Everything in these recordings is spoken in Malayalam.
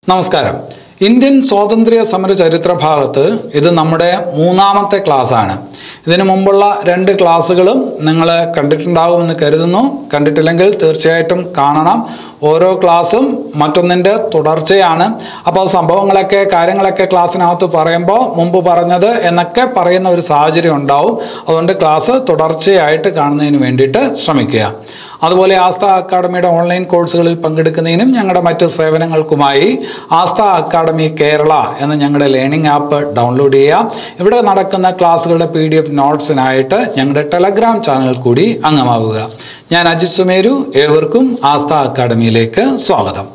നമസ്കാരം ഇന്ത്യൻ സ്വാതന്ത്ര്യ സമര ചരിത്ര ഭാഗത്ത് ഇത് നമ്മുടെ മൂന്നാമത്തെ ക്ലാസ്സാണ് ഇതിനു മുമ്പുള്ള രണ്ട് ക്ലാസ്സുകളും നിങ്ങൾ കണ്ടിട്ടുണ്ടാകുമെന്ന് കരുതുന്നു കണ്ടിട്ടില്ലെങ്കിൽ തീർച്ചയായിട്ടും കാണണം ഓരോ ക്ലാസ്സും മറ്റൊന്നിൻ്റെ തുടർച്ചയാണ് അപ്പോൾ സംഭവങ്ങളൊക്കെ കാര്യങ്ങളൊക്കെ ക്ലാസ്സിനകത്ത് പറയുമ്പോൾ മുമ്പ് പറഞ്ഞത് എന്നൊക്കെ പറയുന്ന ഒരു സാഹചര്യം ഉണ്ടാവും അതുകൊണ്ട് ക്ലാസ് തുടർച്ചയായിട്ട് കാണുന്നതിന് വേണ്ടിയിട്ട് ശ്രമിക്കുക അതുപോലെ ആസ്ഥ അക്കാഡമിയുടെ ഓൺലൈൻ കോഴ്സുകളിൽ പങ്കെടുക്കുന്നതിനും ഞങ്ങളുടെ മറ്റ് സേവനങ്ങൾക്കുമായി ആസ്ഥ അക്കാഡമി കേരള എന്ന ഞങ്ങളുടെ ലേണിംഗ് ആപ്പ് ഡൗൺലോഡ് ചെയ്യുക ഇവിടെ നടക്കുന്ന ക്ലാസ്സുകളുടെ പി ഡി എഫ് നോട്ട്സിനായിട്ട് ഞങ്ങളുടെ ടെലഗ്രാം ചാനൽ കൂടി അംഗമാവുക ഞാൻ അജിത് സുമേരു ഏവർക്കും ആസ്ഥ അക്കാഡമിയിലേക്ക് സ്വാഗതം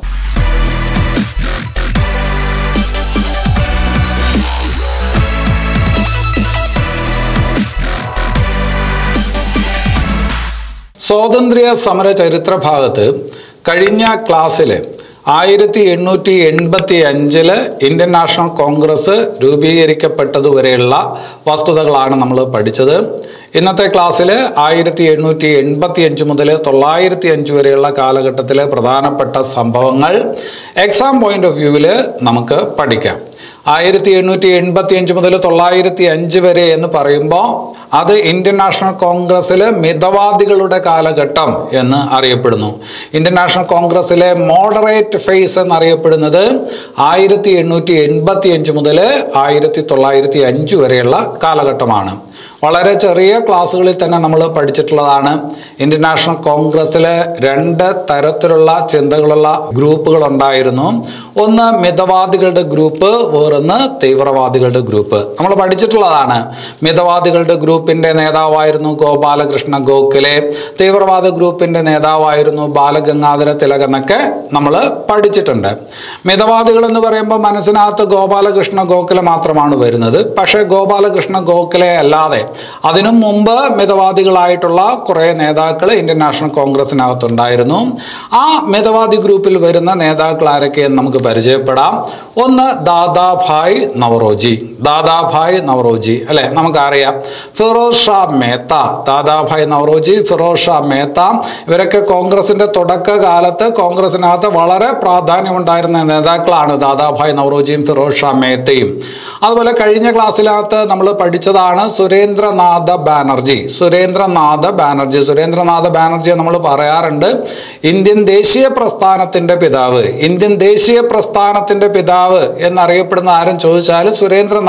സ്വാതന്ത്ര്യ സമര ചരിത്ര ഭാഗത്ത് കഴിഞ്ഞ ക്ലാസ്സിൽ ആയിരത്തി എണ്ണൂറ്റി എൺപത്തി അഞ്ചില് ഇന്ത്യൻ നാഷണൽ കോൺഗ്രസ് രൂപീകരിക്കപ്പെട്ടതുവരെയുള്ള വസ്തുതകളാണ് നമ്മൾ പഠിച്ചത് ഇന്നത്തെ ക്ലാസ്സിൽ ആയിരത്തി എണ്ണൂറ്റി എൺപത്തി അഞ്ച് മുതൽ തൊള്ളായിരത്തി അഞ്ച് വരെയുള്ള കാലഘട്ടത്തിലെ പ്രധാനപ്പെട്ട സംഭവങ്ങൾ എക്സാം പോയിന്റ് ഓഫ് വ്യൂവിൽ നമുക്ക് പഠിക്കാം ആയിരത്തി എണ്ണൂറ്റി എൺപത്തി അഞ്ച് മുതൽ തൊള്ളായിരത്തി അഞ്ച് വരെ എന്ന് പറയുമ്പോൾ അത് ഇന്ത്യൻ നാഷണൽ കോൺഗ്രസ്സിലെ മിതവാദികളുടെ കാലഘട്ടം എന്ന് അറിയപ്പെടുന്നു ഇന്ത്യൻ നാഷണൽ കോൺഗ്രസ്സിലെ മോഡറേറ്റ് ഫേസ് എന്നറിയപ്പെടുന്നത് ആയിരത്തി എണ്ണൂറ്റി എൺപത്തി അഞ്ച് മുതൽ ആയിരത്തി തൊള്ളായിരത്തി അഞ്ച് വരെയുള്ള കാലഘട്ടമാണ് വളരെ ചെറിയ ക്ലാസ്സുകളിൽ തന്നെ നമ്മൾ പഠിച്ചിട്ടുള്ളതാണ് ഇന്ത്യൻ നാഷണൽ കോൺഗ്രസ്സിൽ രണ്ട് തരത്തിലുള്ള ചിന്തകളുള്ള ഗ്രൂപ്പുകൾ ഉണ്ടായിരുന്നു ഒന്ന് മിതവാദികളുടെ ഗ്രൂപ്പ് വേറൊന്ന് തീവ്രവാദികളുടെ ഗ്രൂപ്പ് നമ്മൾ പഠിച്ചിട്ടുള്ളതാണ് മിതവാദികളുടെ ഗ്രൂപ്പിന്റെ നേതാവായിരുന്നു ഗോപാലകൃഷ്ണ ഗോഖലെ തീവ്രവാദ ഗ്രൂപ്പിന്റെ നേതാവായിരുന്നു ബാലഗംഗാധര തിലക് എന്നൊക്കെ നമ്മൾ പഠിച്ചിട്ടുണ്ട് മിതവാദികൾ എന്ന് പറയുമ്പോൾ മനസ്സിനകത്ത് ഗോപാലകൃഷ്ണ ഗോഖലെ മാത്രമാണ് വരുന്നത് പക്ഷേ ഗോപാലകൃഷ്ണ ഗോഖലെ അല്ലാതെ അതിനു മുമ്പ് മിതവാദികളായിട്ടുള്ള കുറേ നേതാക്കൾ ഇന്ത്യൻ നാഷണൽ കോൺഗ്രസിനകത്തുണ്ടായിരുന്നു ആ മിതവാദി ഗ്രൂപ്പിൽ വരുന്ന നേതാക്കൾ ആരൊക്കെയെന്ന് നമുക്ക് പരിചയപ്പെടാം ഒന്ന് ദാദാഭായ് നവറോജി ദാദാഭായ് നവറോജി അല്ലെ നമുക്കറിയാം ഫിറോസ് ഷാ മേത്ത ദാദാഭായ് നവറോജി ഫിറോസ് ഷാ മേത്ത ഇവരൊക്കെ കോൺഗ്രസിന്റെ തുടക്കകാലത്ത് കോൺഗ്രസിനകത്ത് വളരെ പ്രാധാന്യമുണ്ടായിരുന്ന നേതാക്കളാണ് ദാദാഭായ് നവറോജിയും ഫിറോസ് ഷാ മേത്തയും അതുപോലെ കഴിഞ്ഞ ക്ലാസ്സിനകത്ത് നമ്മൾ പഠിച്ചതാണ് സുരേന്ദ്രനാഥ ബാനർജി സുരേന്ദ്രനാഥ ബാനർജി സുരേന്ദ്രനാഥ ബാനർജിയെ നമ്മൾ പറയാറുണ്ട് ഇന്ത്യൻ ദേശീയ പ്രസ്ഥാനത്തിന്റെ പിതാവ് ഇന്ത്യൻ ദേശീയ പ്രസ്ഥാനത്തിന്റെ പിതാവ് എന്നറിയപ്പെടുന്ന ആരും ചോദിച്ചാൽ സുരേന്ദ്രനാഥ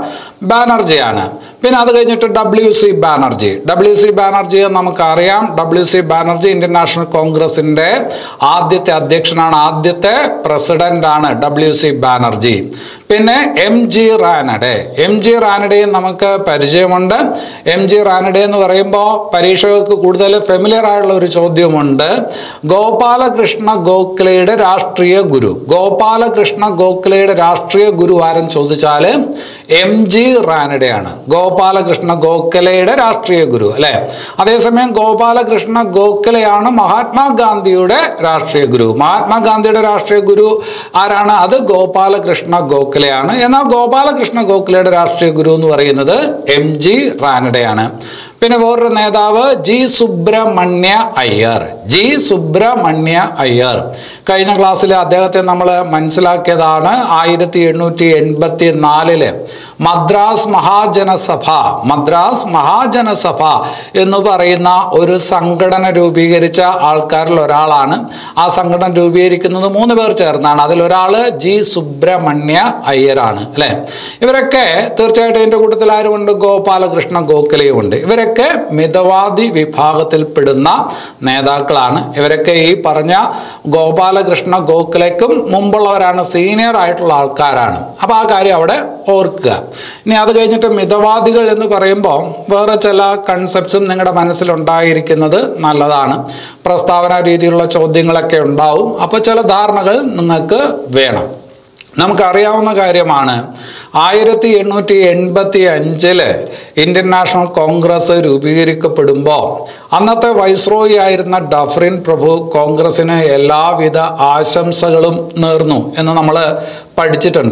ബാനർജിയാണ് പിന്നെ അത് കഴിഞ്ഞിട്ട് W C Banerjee W C ബാനർജിയെ നമുക്കറിയാം W C Banerjee Indian National കോൺഗ്രസിന്റെ ആദ്യത്തെ അധ്യക്ഷനാണ് ആദ്യത്തെ പ്രസിഡന്റ് ആണ് ഡബ്ല്യു സി ബാനർജി പിന്നെ M G Ranade M G റാനഡെയും നമുക്ക് പരിചയമുണ്ട് എം ജി റാനഡെ എന്ന് പറയുമ്പോൾ പരീക്ഷകൾക്ക് കൂടുതൽ ഫെമിലിയർ ആയുള്ള ഒരു ചോദ്യമുണ്ട് ഗോപാലകൃഷ്ണ ഗോഖലെയുടെ രാഷ്ട്രീയ ഗുരു ഗോപാലകൃഷ്ണ ഗോഖലെയുടെ രാഷ്ട്രീയ ഗുരു ആരും ചോദിച്ചാൽ എം ജി റാനഡെയാണ് ഗോപാലകൃഷ്ണ ഗോഖലെയുടെ രാഷ്ട്രീയ ഗുരു അല്ലെ അതേസമയം ഗോപാലകൃഷ്ണ ഗോഖലെയാണ് മഹാത്മാഗാന്ധിയുടെ രാഷ്ട്രീയ ഗുരു മഹാത്മാഗാന്ധിയുടെ രാഷ്ട്രീയ ഗുരു ആരാണ് അത് ഗോപാലകൃഷ്ണ ഗോഖലെയാണ് എന്നാൽ ഗോപാലകൃഷ്ണ ഗോഖലെയുടെ രാഷ്ട്രീയ ഗുരു എന്ന് പറയുന്നത് എം ജി റാനഡെയാണ് പിന്നെ വേറൊരു നേതാവ് ജി സുബ്രഹ്മണ്യ അയ്യർ ജി സുബ്രഹ്മണ്യ അയ്യർ കഴിഞ്ഞ ക്ലാസ്സിൽ അദ്ദേഹത്തെ നമ്മൾ മനസ്സിലാക്കിയതാണ് ആയിരത്തി എണ്ണൂറ്റി എൺപത്തി നാലില് മദ്രാസ് മഹാജനസഭ മദ്രാസ് മഹാജനസഭ എന്ന് പറയുന്ന ഒരു സംഘടന രൂപീകരിച്ച ആൾക്കാരിൽ ഒരാളാണ് ആ സംഘടന രൂപീകരിക്കുന്നത് മൂന്ന് പേർ ചേർന്നാണ് അതിലൊരാൾ ജി സുബ്രഹ്മണ്യ അയ്യരാണ് അല്ലെ ഇവരൊക്കെ തീർച്ചയായിട്ടും എൻ്റെ കൂട്ടത്തിൽ ആരുമുണ്ട് ഗോപാലകൃഷ്ണ ഗോഖലെയും ഉണ്ട് ഇവരൊക്കെ മിതവാദി വിഭാഗത്തിൽപ്പെടുന്ന നേതാക്കളാണ് ഇവരൊക്കെ ഈ പറഞ്ഞ ഗോപാലകൃഷ്ണ ഗോഖലെക്കും മുമ്പുള്ളവരാണ് സീനിയർ ആയിട്ടുള്ള ആൾക്കാരാണ് അപ്പോൾ ആ കാര്യം അവിടെ ഓർക്കുക ഇനി അത് കഴിഞ്ഞിട്ട് മിതവാദികൾ എന്ന് പറയുമ്പോൾ വേറെ ചില കൺസെപ്റ്റ്സും നിങ്ങളുടെ മനസ്സിലുണ്ടായിരിക്കുന്നത് നല്ലതാണ് പ്രസ്താവന രീതിയിലുള്ള ചോദ്യങ്ങളൊക്കെ ഉണ്ടാവും അപ്പോൾ ചില ധാരണകൾ നിങ്ങൾക്ക് വേണം നമുക്കറിയാവുന്ന കാര്യമാണ് ആയിരത്തി എണ്ണൂറ്റി എൺപത്തി അഞ്ചില് ഇന്ത്യൻ നാഷണൽ കോൺഗ്രസ് രൂപീകരിക്കപ്പെടുമ്പോൾ അന്നത്തെ വൈസ്രോയി ആയിരുന്ന ഡഫറിൻ പ്രഭു കോൺഗ്രസിന് എല്ലാവിധ ആശംസകളും നേർന്നു എന്ന് നമ്മൾ പഠിച്ചിട്ടുണ്ട്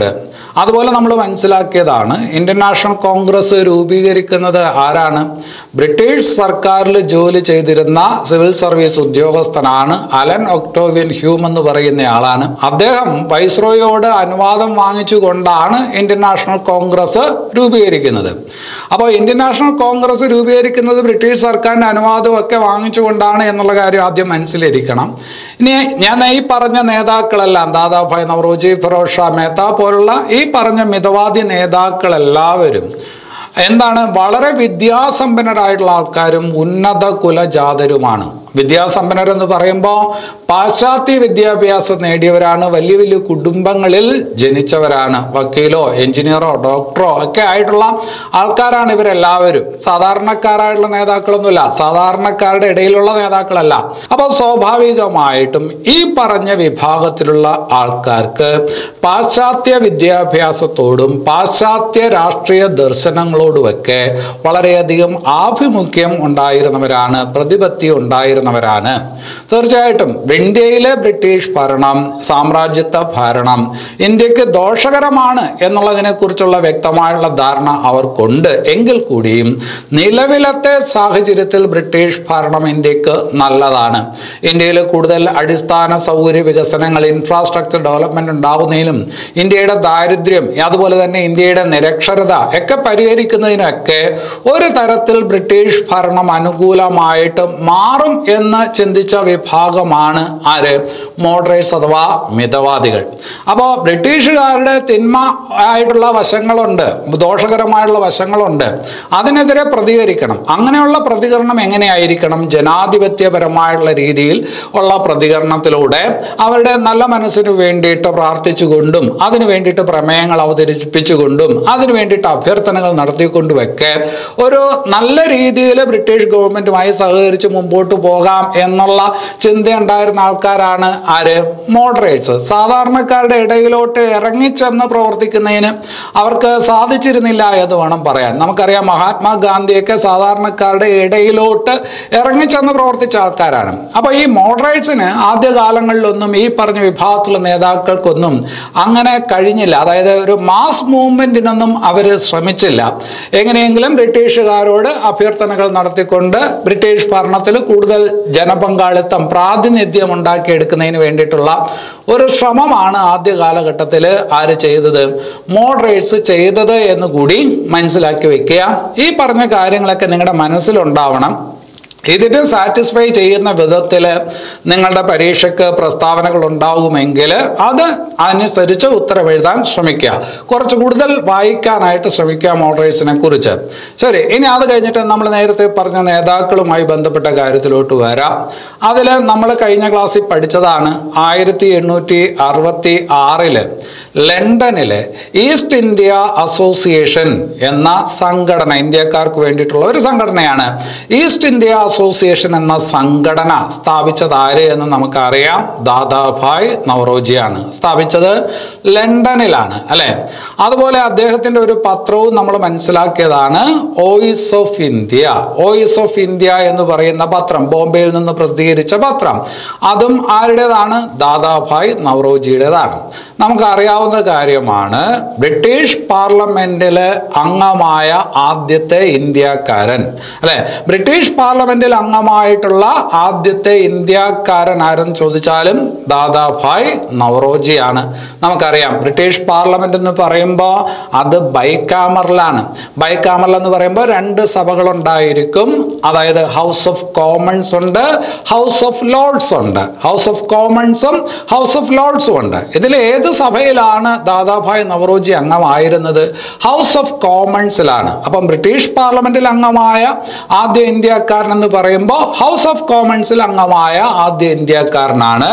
അതുപോലെ നമ്മൾ മനസ്സിലാക്കിയതാണ് ഇന്ത്യൻ നാഷണൽ കോൺഗ്രസ് രൂപീകരിക്കുന്നത് ആരാണ് ബ്രിട്ടീഷ് സർക്കാരിൽ ജോലി ചെയ്തിരുന്ന സിവിൽ സർവീസ് ഉദ്യോഗസ്ഥനാണ് അലൻ ഒക്ടോവിയൻ ഹ്യൂം എന്ന് പറയുന്ന ആളാണ് അദ്ദേഹം വൈസ്രോയോട് അനുവാദം വാങ്ങിച്ചുകൊണ്ടാണ് ഇന്ത്യൻ നാഷണൽ കോൺഗ്രസ് രൂപീകരിക്കുന്നത് അപ്പോൾ ഇന്ത്യൻ നാഷണൽ കോൺഗ്രസ് രൂപീകരിക്കുന്നത് ബ്രിട്ടീഷ് സർക്കാരിൻ്റെ അനുവാദം ഒക്കെ വാങ്ങിച്ചുകൊണ്ടാണ് എന്നുള്ള കാര്യം ആദ്യം മനസ്സിലിരിക്കണം ഇനി ഞാൻ ഈ പറഞ്ഞ നേതാക്കളെല്ലാം ദാദാഭായ് നവറോജി ഫിറോസ് ഷാ മേത്ത പോലുള്ള ഈ പറഞ്ഞ മിതവാദി നേതാക്കളെല്ലാവരും എന്താണ് വളരെ വിദ്യാസമ്പന്നരായിട്ടുള്ള ആൾക്കാരും ഉന്നത കുലജാതരുമാണ് വിദ്യാസമ്പന്നരെന്ന് പറയുമ്പോൾ പാശ്ചാത്യ വിദ്യാഭ്യാസം നേടിയവരാണ് വലിയ വലിയ കുടുംബങ്ങളിൽ ജനിച്ചവരാണ് വക്കീലോ എഞ്ചിനീയറോ ഡോക്ടറോ ഒക്കെ ആയിട്ടുള്ള ആൾക്കാരാണ് ഇവരെല്ലാവരും സാധാരണക്കാരായിട്ടുള്ള നേതാക്കളൊന്നുമില്ല സാധാരണക്കാരുടെ ഇടയിലുള്ള നേതാക്കളല്ല അപ്പോൾ സ്വാഭാവികമായിട്ടും ഈ പറഞ്ഞ വിഭാഗത്തിലുള്ള ആൾക്കാർക്ക് പാശ്ചാത്യ വിദ്യാഭ്യാസത്തോടും പാശ്ചാത്യ രാഷ്ട്രീയ ദർശനങ്ങളോടുമൊക്കെ വളരെയധികം ആഭിമുഖ്യം ഉണ്ടായിരുന്നവരാണ് പ്രതിപത്തി ഉണ്ടായിരുന്നവരാണ് തീർച്ചയായിട്ടും ഇന്ത്യയിലെ ബ്രിട്ടീഷ് ഭരണം സാമ്രാജ്യത്വ ഭരണം ഇന്ത്യക്ക് ദോഷകരമാണ് എന്നുള്ളതിനെ കുറിച്ചുള്ള വ്യക്തമായുള്ള ധാരണ അവർക്കുണ്ട് എങ്കിൽ കൂടിയും നിലവിലത്തെ സാഹചര്യത്തിൽ ബ്രിട്ടീഷ് ഭരണം ഇന്ത്യക്ക് നല്ലതാണ് ഇന്ത്യയിൽ കൂടുതൽ അടിസ്ഥാന സൗകര്യ വികസനങ്ങൾ ഇൻഫ്രാസ്ട്രക്ചർ ഡെവലപ്മെന്റ് ഉണ്ടാകുന്നതിനും ഇന്ത്യയുടെ ദാരിദ്ര്യം അതുപോലെ തന്നെ ഇന്ത്യയുടെ നിരക്ഷരത ഒക്കെ പരിഹരിക്കുന്നതിനൊക്കെ ഒരു തരത്തിൽ ബ്രിട്ടീഷ് ഭരണം അനുകൂലമായിട്ട് മാറും എന്ന് ചിന്തിച്ച വിഭാഗമാണ് ആര് മോഡറേറ്റ്സ് അഥവാ മിതവാദികൾ അപ്പോൾ ബ്രിട്ടീഷുകാരുടെ തിന്മ ആയിട്ടുള്ള വശങ്ങളുണ്ട് ദോഷകരമായിട്ടുള്ള വശങ്ങളുണ്ട് അതിനെതിരെ പ്രതികരിക്കണം അങ്ങനെയുള്ള പ്രതികരണം എങ്ങനെയായിരിക്കണം ജനാധിപത്യപരമായിട്ടുള്ള രീതിയിൽ ഉള്ള പ്രതികരണത്തിലൂടെ അവരുടെ നല്ല മനസ്സിന് വേണ്ടിയിട്ട് പ്രാർത്ഥിച്ചുകൊണ്ടും അതിനു വേണ്ടിയിട്ട് പ്രമേയങ്ങൾ അവതരിപ്പിച്ചുകൊണ്ടും അതിനു വേണ്ടിയിട്ട് അഭ്യർത്ഥനകൾ നടത്തിക്കൊണ്ടുമൊക്കെ ഒരു നല്ല രീതിയിൽ ബ്രിട്ടീഷ് ഗവൺമെന്റുമായി സഹകരിച്ച് മുമ്പോട്ട് പോകാം എന്നുള്ള ചിന്തയുണ്ടായിരുന്ന ആൾക്കാരാണ് ആര് മോഡറേറ്റ്സ് സാധാരണക്കാരുടെ ഇടയിലോട്ട് ഇറങ്ങിച്ചെന്ന് പ്രവർത്തിക്കുന്നതിന് അവർക്ക് സാധിച്ചിരുന്നില്ല എന്ന് വേണം പറയാൻ നമുക്കറിയാം മഹാത്മാഗാന്ധിയൊക്കെ സാധാരണക്കാരുടെ ഇടയിലോട്ട് ഇറങ്ങിച്ചെന്ന് പ്രവർത്തിച്ച ആൾക്കാരാണ് അപ്പോൾ ഈ മോഡറേറ്റ്സിന് ആദ്യകാലങ്ങളിലൊന്നും ഈ പറഞ്ഞ വിഭാഗത്തിലുള്ള നേതാക്കൾക്കൊന്നും അങ്ങനെ കഴിഞ്ഞില്ല അതായത് ഒരു മാസ് മൂവ്മെന്റിനൊന്നും അവർ ശ്രമിച്ചില്ല എങ്ങനെയെങ്കിലും ബ്രിട്ടീഷുകാരോട് അഭ്യർത്ഥനകൾ നടത്തിക്കൊണ്ട് ബ്രിട്ടീഷ് ഭരണത്തിൽ കൂടുതൽ ജനപങ്കാളിത്തം പ്രാതിനിധ്യം ഉണ്ടാക്കിയെടുക്കുന്നതിന് വേണ്ടിയിട്ടുള്ള ഒരു ശ്രമമാണ് ആദ്യ കാലഘട്ടത്തിൽ ആര് ചെയ്തത് മോഡറേറ്റ്സ് ചെയ്തത് എന്ന് കൂടി മനസ്സിലാക്കി വെക്കുക ഈ പറഞ്ഞ കാര്യങ്ങളൊക്കെ നിങ്ങളുടെ മനസ്സിലുണ്ടാവണം ഇതിന് സാറ്റിസ്ഫൈ ചെയ്യുന്ന വിധത്തിൽ നിങ്ങളുടെ പരീക്ഷയ്ക്ക് പ്രസ്താവനകൾ ഉണ്ടാവുമെങ്കിൽ അത് അനുസരിച്ച് ഉത്തരം എഴുതാൻ ശ്രമിക്കുക കുറച്ച് കൂടുതൽ വായിക്കാനായിട്ട് ശ്രമിക്കുക മോഡറേറ്റ്സിനെ കുറിച്ച് ശരി ഇനി അത് കഴിഞ്ഞിട്ട് നമ്മൾ നേരത്തെ പറഞ്ഞ നേതാക്കളുമായി ബന്ധപ്പെട്ട കാര്യത്തിലോട്ട് വരാം അതിൽ നമ്മൾ കഴിഞ്ഞ ക്ലാസ്സിൽ പഠിച്ചതാണ് ആയിരത്തി എണ്ണൂറ്റി അറുപത്തി ആറില് ലണ്ടനിലെ ഈസ്റ്റ് ഇന്ത്യ അസോസിയേഷൻ എന്ന സംഘടന ഇന്ത്യക്കാർക്ക് വേണ്ടിയിട്ടുള്ള ഒരു സംഘടനയാണ് ഈസ്റ്റ് ഇന്ത്യ അസോസിയേഷൻ എന്ന സംഘടന സ്ഥാപിച്ചത് ആര് എന്ന് നമുക്കറിയാം ദാദാഭായ് നവറോജിയാണ് സ്ഥാപിച്ചത് ലണ്ടനിലാണ് അല്ലെ അതുപോലെ അദ്ദേഹത്തിന്റെ ഒരു പത്രവും നമ്മൾ മനസ്സിലാക്കിയതാണ് Voice of India Voice of India എന്ന് പറയുന്ന പത്രം ബോംബെയിൽ നിന്ന് പ്രസിദ്ധീകരിച്ച പത്രം അതും ആരുടേതാണ് ദാദാഭായ് നവറോജിയുടേതാണ് നമുക്കറിയാവുന്ന കാര്യമാണ് ബ്രിട്ടീഷ് പാർലമെന്റിൽ അംഗമായ ആദ്യത്തെ ഇന്ത്യക്കാരൻ അല്ലെ ബ്രിട്ടീഷ് പാർലമെന്റിൽ അംഗമായിട്ടുള്ള ആദ്യത്തെ ഇന്ത്യക്കാരൻ ആരെന്ന് ചോദിച്ചാലും ദാദാഭായ് നവറോജിയാണ് നമുക്കറിയാം ബ്രിട്ടീഷ് പാർലമെന്റ് എന്ന് പറയുമ്പോൾ അത് ബൈക്കാമറിലാണ് ബൈക്കാമറിൽ എന്ന് പറയുമ്പോൾ രണ്ട് സഭകളുണ്ടായിരിക്കും അതായത് ഹൗസ് ഓഫ് കോമൺസ് ഉണ്ട് ഹൗസ് ഓഫ് ലോർഡ്സ് ഉണ്ട് ഹൗസ് ഓഫ് കോമൺസും ഹൗസ് ഓഫ് ലോർഡ്സും ഉണ്ട് ഇതിൽ ഏത് സഭയിലാണ് ദാദാഭായ് നവറോജി അംഗമായിരുന്നത് ഹൗസ് ഓഫ് കോമൺസിലാണ് അപ്പം ബ്രിട്ടീഷ് പാർലമെന്റിൽ അംഗമായ ആദ്യ ഇന്ത്യക്കാരൻ എന്ന് പറയുമ്പോൾ ഹൗസ് ഓഫ് കോമൺസിൽ അംഗമായ ആദ്യ ഇന്ത്യക്കാരനാണ്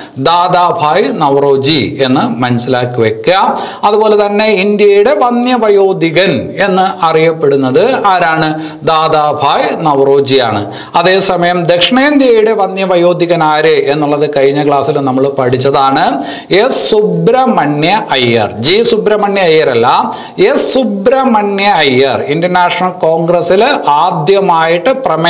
ദാദാഭായ് നവറോജി എന്ന് മനസ്സിലാക്കി വെക്കുക അതുപോലെ തന്നെ ഇന്ത്യയുടെ വന്യവയോധികൻ എന്ന് അറിയപ്പെടുന്നത് ആരാണ് ദാദാഭായ് നവറോജിയാണ് അതേസമയം ദക്ഷിണേന്ത്യയുടെ വന്യവയോധികൻ ആര് എന്നുള്ളത് കഴിഞ്ഞ ക്ലാസ്സിൽ നമ്മൾ പഠിച്ചതാണ് എസ് സുബ്രഹ്മണ്യ അയ്യർ ജി സുബ്രഹ്മണ്യ അയ്യർ അല്ല S Subramania Iyer Indian National കോൺഗ്രസ്സിൽ ആദ്യമായിട്ട് പ്രമേയം അവതരി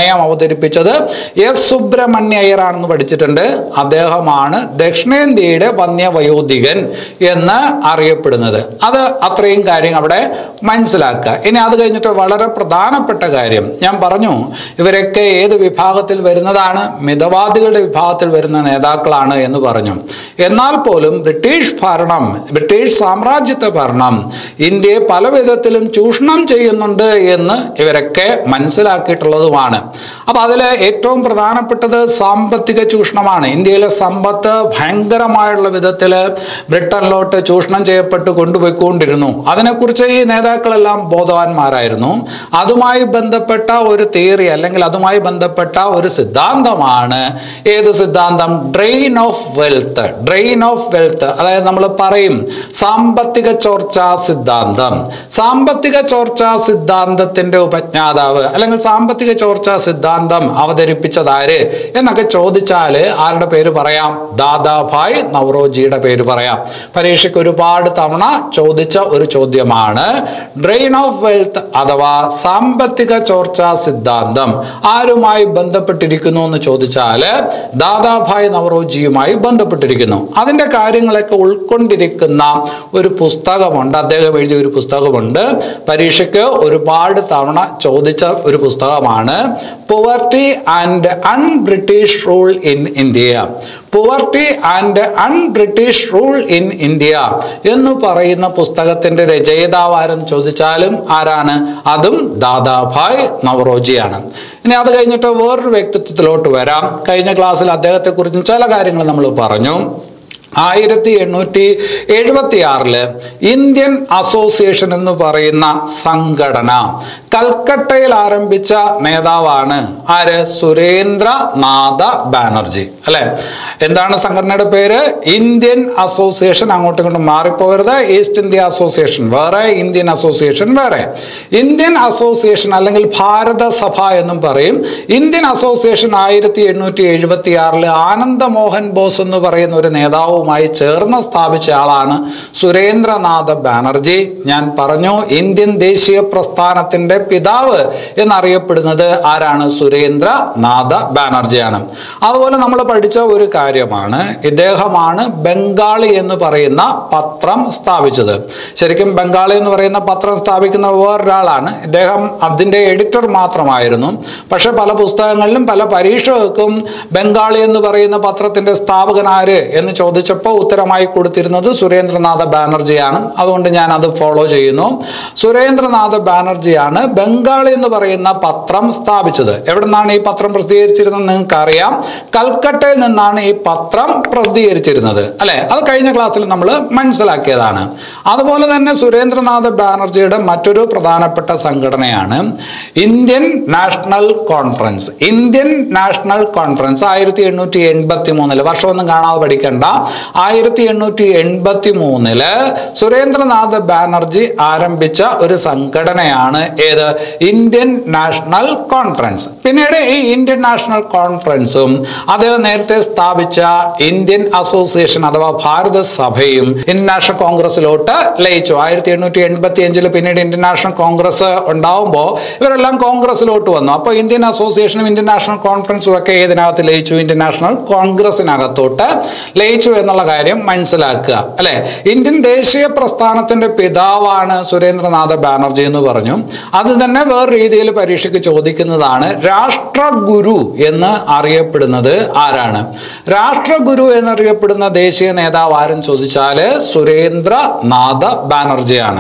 അവതരിപ്പിച്ചത് എസ് സുബ്രഹ്മണ്യ അയ്യറാണെന്ന് പഠിച്ചിട്ടുണ്ട് അദ്ദേഹമാണ് ദക്ഷിണേന്ത്യയുടെ വന്യവയോധികൻ എന്ന് അറിയപ്പെടുന്നത് അത് അത്രയും കാര്യം അവിടെ മനസ്സിലാക്കുക ഇനി അത് കഴിഞ്ഞിട്ട് വളരെ പ്രധാനപ്പെട്ട കാര്യം ഞാൻ പറഞ്ഞു ഇവരൊക്കെ ഏത് വിഭാഗത്തിൽ വരുന്നതാണ് മിതവാദികളുടെ വിഭാഗത്തിൽ വരുന്ന നേതാക്കളാണ് എന്ന് പറഞ്ഞു എന്നാൽ പോലും ബ്രിട്ടീഷ് ഭരണം ബ്രിട്ടീഷ് സാമ്രാജ്യത്വ ഭരണം ഇന്ത്യയെ പല വിധത്തിലും ചൂഷണം ചെയ്യുന്നുണ്ട് എന്ന് ഇവരൊക്കെ മനസ്സിലാക്കിയിട്ടുള്ളതുമാണ് അപ്പൊ അതിൽ ഏറ്റവും പ്രധാനപ്പെട്ടത് സാമ്പത്തിക ചൂഷണമാണ് ഇന്ത്യയിലെ സമ്പത്ത് ഭയങ്കരമായുള്ള വിധത്തിൽ ബ്രിട്ടനിലോട്ട് ചൂഷണം ചെയ്യപ്പെട്ട് കൊണ്ടുപോയിക്കൊണ്ടിരുന്നു അതിനെക്കുറിച്ച് ഈ നേതാക്കളെല്ലാം ബോധവാന്മാരായിരുന്നു അതുമായി ബന്ധപ്പെട്ട ഒരു തിയറി അല്ലെങ്കിൽ അതുമായി ബന്ധപ്പെട്ട ഒരു സിദ്ധാന്തമാണ് ഏത് സിദ്ധാന്തം drain of wealth drain of wealth അതായത് നമ്മൾ പറയും സാമ്പത്തിക ചോർച്ചാ സിദ്ധാന്തം സാമ്പത്തിക ചോർച്ചാ സിദ്ധാന്തത്തിന്റെ ഉപജ്ഞാതാവ് അല്ലെങ്കിൽ സാമ്പത്തിക ചോർച്ചാ സിദ്ധാന്തം അവതരിപ്പിച്ചതാര് എന്നൊക്കെ ചോദിച്ചാൽ ആരുടെ പേര് പറയാം ദാദാഭായ് നവറോജിയുടെ പേര് പറയാം പരീക്ഷയ്ക്ക് ഒരുപാട് തവണ ചോദിച്ച ഒരു ചോദ്യമാണ് ഡ്രെയിൻ ഓഫ് വെൽത്ത് അഥവാ സാമ്പത്തിക ചോർച്ചാ സിദ്ധാന്തം ആരുമായി ബന്ധപ്പെട്ടിരിക്കുന്നു എന്ന് ചോദിച്ചാൽ ദാദാഭായ് നവറോജിയുമായി ബന്ധപ്പെട്ടിരിക്കുന്നു അതിൻ്റെ കാര്യങ്ങളൊക്കെ ഉൾക്കൊണ്ടിരിക്കുന്ന ഒരു പുസ്തകമുണ്ട് അദ്ദേഹം എഴുതിയ ഒരു പുസ്തകമുണ്ട് പരീക്ഷയ്ക്ക് ഒരുപാട് തവണ ചോദിച്ച ഒരു പുസ്തകമാണ് poverty and un British rule in India poverty and un British rule in India എന്ന് പറയുന്ന പുസ്തകത്തിന്റെ രചയിതാവ് ആരെന്ന് ചോദിച്ചാലും ആരാണ് അതും ദാദാഭായ് നവറോജിയാണ് ഇനി അത് കഴിഞ്ഞിട്ട് വേറൊരു വ്യക്തിത്വത്തിലോട്ട് വരാം കഴിഞ്ഞ ക്ലാസ്സിൽ അദ്ദേഹത്തെക്കുറിച്ചും ചില കാര്യങ്ങൾ നമ്മൾ പറഞ്ഞു ആയിരത്തി എണ്ണൂറ്റി എഴുപത്തി ആറില് ഇന്ത്യൻ അസോസിയേഷൻ എന്ന് പറയുന്ന സംഘടന കൽക്കട്ടയിൽ ആരംഭിച്ച നേതാവാണ് ആര് സുരേന്ദ്രനാഥ ബാനർജി അല്ലെ എന്താണ് സംഘടനയുടെ പേര് ഇന്ത്യൻ അസോസിയേഷൻ അങ്ങോട്ടും ഇങ്ങോട്ടും മാറിപ്പോകരുത് ഈസ്റ്റ് ഇന്ത്യ അസോസിയേഷൻ വേറെ ഇന്ത്യൻ അസോസിയേഷൻ വേറെ ഇന്ത്യൻ അസോസിയേഷൻ അല്ലെങ്കിൽ ഭാരത സഭ എന്നും പറയും ഇന്ത്യൻ അസോസിയേഷൻ ആയിരത്തി എണ്ണൂറ്റി എഴുപത്തി ആറില് ആനന്ദമോഹൻ ബോസ് എന്ന് പറയുന്ന ഒരു നേതാവുമായി ചേർന്ന് സ്ഥാപിച്ച ആളാണ് സുരേന്ദ്രനാഥ ബാനർജി ഞാൻ പറഞ്ഞു ഇന്ത്യൻ ദേശീയ പ്രസ്ഥാനത്തിന്റെ പിതാവ് എന്നറിയപ്പെടുന്നത് ആരാണ് സുരേന്ദ്രനാഥ ബാനർജിയാണ് അതുപോലെ നമ്മൾ പഠിച്ച ഒരു കാര്യമാണ് ഇദ്ദേഹമാണ് ബംഗാളി എന്ന് പറയുന്ന പത്രം സ്ഥാപിച്ചത് ശരിക്കും ബംഗാളി എന്ന് പറയുന്ന പത്രം സ്ഥാപിക്കുന്ന വേറൊരാളാണ് ഇദ്ദേഹം അതിൻ്റെ എഡിറ്റർ മാത്രമായിരുന്നു പക്ഷെ പല പുസ്തകങ്ങളിലും പല പരീക്ഷകൾക്കും ബംഗാളി എന്ന് പറയുന്ന പത്രത്തിന്റെ സ്ഥാപകൻ ആര് എന്ന് ചോദിച്ചപ്പോൾ ഉത്തരമായി കൊടുത്തിരുന്നത് സുരേന്ദ്രനാഥ ബാനർജിയാണ് അതുകൊണ്ട് ഞാൻ അത് ഫോളോ ചെയ്യുന്നു സുരേന്ദ്രനാഥ ബാനർജിയാണ് ബംഗാളി എന്ന് പറയുന്ന പത്രം സ്ഥാപിച്ചത് എവിടെ നിന്നാണ് ഈ പത്രം പ്രസിദ്ധീകരിച്ചിരുന്നത് നിങ്ങൾക്ക് അറിയാം കൽക്കട്ടയിൽ നിന്നാണ് ഈ പത്രം പ്രസിദ്ധീകരിച്ചിരുന്നത് അല്ലെ അത് കഴിഞ്ഞ ക്ലാസ്സിൽ നമ്മൾ മനസ്സിലാക്കിയതാണ് അതുപോലെ തന്നെ സുരേന്ദ്രനാഥ ബാനർജിയുടെ മറ്റൊരു പ്രധാനപ്പെട്ട സംഘടനയാണ് Indian National Conference Indian National Conference ആയിരത്തി എണ്ണൂറ്റി എൺപത്തി മൂന്നില് വർഷമൊന്നും കാണാതെ പഠിക്കണ്ട ആയിരത്തി എണ്ണൂറ്റി എൺപത്തി മൂന്നില് സുരേന്ദ്രനാഥ ബാനർജി ആരംഭിച്ച ഒരു സംഘടനയാണ് ഏത് ഇന്ത്യൻ നാഷണൽ കോൺഫറൻസ് പിന്നീട് ഈ ഇന്ത്യൻ നാഷണൽ കോൺഫറൻസും അദ്ദേഹം നേരത്തെ സ്ഥാപിച്ച ഇന്ത്യൻ അസോസിയേഷൻ അഥവാ ഭാരത സഭയും ഇന്ത്യൻ നാഷണൽ കോൺഗ്രസിലോട്ട് ലയിച്ചു ആയിരത്തി എണ്ണൂറ്റി എൺപത്തി അഞ്ചിൽ പിന്നീട് ഇന്ത്യൻ നാഷണൽ കോൺഗ്രസ് ഉണ്ടാവുമ്പോൾ ഇവരെല്ലാം കോൺഗ്രസിലോട്ട് വന്നു അപ്പോൾ ഇന്ത്യൻ അസോസിയേഷനും ഇന്ത്യൻ നാഷണൽ കോൺഫറൻസും ഒക്കെ ഏതിനകത്ത് ലയിച്ചു ഇന്ത്യൻ നാഷണൽ കോൺഗ്രസിനകത്തോട്ട് ലയിച്ചു എന്നുള്ള കാര്യം മനസ്സിലാക്കുക അല്ലെ ഇന്ത്യൻ ദേശീയ പ്രസ്ഥാനത്തിന്റെ പിതാവാണ് സുരേന്ദ്രനാഥ ബാനർജി എന്ന് പറഞ്ഞു അത് തന്നെ വേറെ രീതിയിൽ പരീക്ഷയ്ക്ക് ചോദിക്കുന്നതാണ് രാഷ്ട്രഗുരു എന്ന് അറിയപ്പെടുന്നത് ആരാണ് രാഷ്ട്രഗുരു എന്നറിയപ്പെടുന്ന ദേശീയ നേതാവ് ആരും ചോദിച്ചാല് സുരേന്ദ്രനാഥ ബാനർജിയാണ്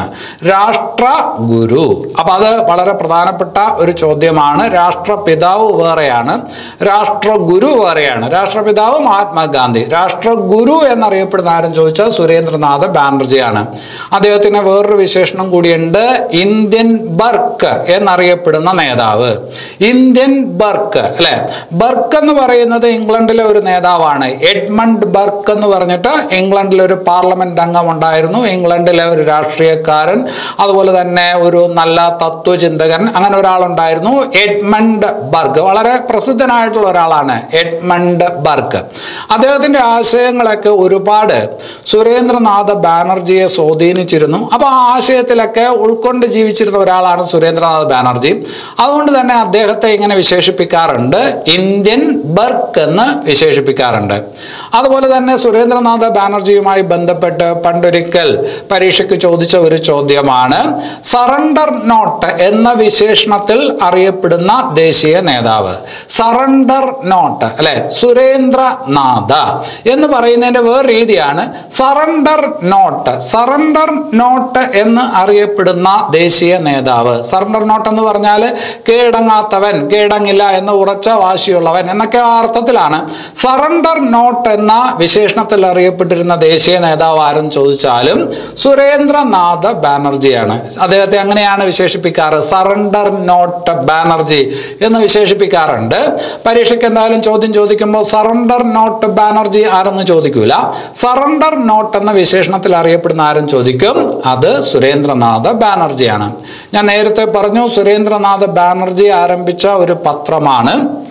രാഷ്ട്രഗുരു അപ്പൊ അത് വളരെ പ്രധാനപ്പെട്ട ഒരു ചോദ്യമാണ് രാഷ്ട്രപിതാവ് വേറെയാണ് രാഷ്ട്രഗുരു വേറെയാണ് രാഷ്ട്രപിതാവ് മഹാത്മാഗാന്ധി രാഷ്ട്രഗുരു എന്നറിയപ്പെടുന്ന ആരും ചോദിച്ചാൽ സുരേന്ദ്രനാഥ ബാനർജിയാണ് അദ്ദേഹത്തിന് വേറൊരു വിശേഷണം കൂടിയുണ്ട് ഇന്ത്യൻ ബർക്ക് എന്നറിയപ്പെടുന്ന നേതാവ് ഇന്ത്യൻ ബർക്ക് അല്ലെ ബർക്ക് എന്ന് പറയുന്നത് ഇംഗ്ലണ്ടിലെ ഒരു നേതാവാണ് എഡ്മണ്ട് ബർക്ക് എന്ന് പറഞ്ഞിട്ട് ഇംഗ്ലണ്ടിലെ ഒരു പാർലമെന്റ് അംഗം ഉണ്ടായിരുന്നു ഇംഗ്ലണ്ടിലെ ഒരു രാഷ്ട്രീയക്കാരൻ അതുപോലെ തന്നെ ഒരു നല്ല തത്വചിന്തകൻ അങ്ങനെ ഒരാളുണ്ടായിരുന്നു എഡ്മണ്ട് ബർക്ക് വളരെ പ്രസിദ്ധനായിട്ടുള്ള ഒരാളാണ് എഡ്മണ്ട് ബർക്ക് അദ്ദേഹത്തിന്റെ ആശയങ്ങളൊക്കെ ആശയങ്ങളൊക്കെ ഒരുപാട് സുരേന്ദ്രനാഥ ബാനർജിയെ സ്വാധീനിച്ചിരുന്നു അപ്പോൾ ആ ആശയത്തിലൊക്കെ ഉൾക്കൊണ്ട് ജീവിച്ചിരുന്ന ഒരാളാണ് സുരേന്ദ്രനാഥ ബാനർജി അതുകൊണ്ട് തന്നെ അദ്ദേഹത്തെ ഇങ്ങനെ വിശേഷിപ്പിക്കാറുണ്ട് ഇന്ത്യൻ ബർക്ക് എന്ന് വിശേഷിപ്പിക്കാറുണ്ട് അതുപോലെ തന്നെ സുരേന്ദ്രനാഥ ബാനർജിയുമായി ബന്ധപ്പെട്ട് പണ്ടൊരിക്കൽ പരീക്ഷയ്ക്ക് ചോദിച്ച ഒരു ചോദ്യമാണ് സറണ്ടർ നോട്ട് എന്ന വിശേഷണത്തിൽ അറിയപ്പെടുന്ന ദേശീയ നേതാവ് സറണ്ടർ നോട്ട് അല്ലെ സുരേന്ദ്രനാഥ എന്ന് പറയുന്നതിന്റെ വേറെ രീതിയാണ് സറണ്ടർ നോട്ട് സറണ്ടർ നോട്ട് എന്ന് അറിയപ്പെടുന്ന ദേശീയ നേതാവ് സറണ്ടർ നോട്ട് എന്ന് പറഞ്ഞാൽ കീഴടങ്ങാത്തവൻ കീഴടങ്ങില്ല എന്ന് ഉറച്ച വാശിയുള്ളവൻ എന്നൊക്കെ ആ അർത്ഥത്തിലാണ് സറണ്ടർ നോട്ട് എന്ന വിശേഷണത്തിൽ അറിയപ്പെട്ടിരുന്ന ദേശീയ നേതാവ് ആരെന്ന് ചോദിച്ചാലും സുരേന്ദ്രനാഥ ബാനർജിയാണ് അദ്ദേഹത്തെ അങ്ങനെയാണ് വിശേഷിപ്പിക്കാറ് സറണ്ടർ നോട്ട് ബാനർജി എന്ന് വിശേഷിപ്പിക്കാറുണ്ട് പരീക്ഷയ്ക്ക് എന്തായാലും ചോദ്യം ചോദിക്കുമ്പോൾ സറണ്ടർ നോട്ട് ബാനർജി ആരെന്ന് ചോദിക്കൂല സറണ്ടർ നോട്ട് എന്ന വിശേഷണത്തിൽ അറിയപ്പെടുന്ന ആരും ചോദിക്കും അത് സുരേന്ദ്രനാഥ ബാനർജിയാണ് ഞാൻ നേരത്തെ പറഞ്ഞു സുരേന്ദ്രനാഥ ബാനർജി ആരംഭിച്ച ഒരു പത്രമാണ്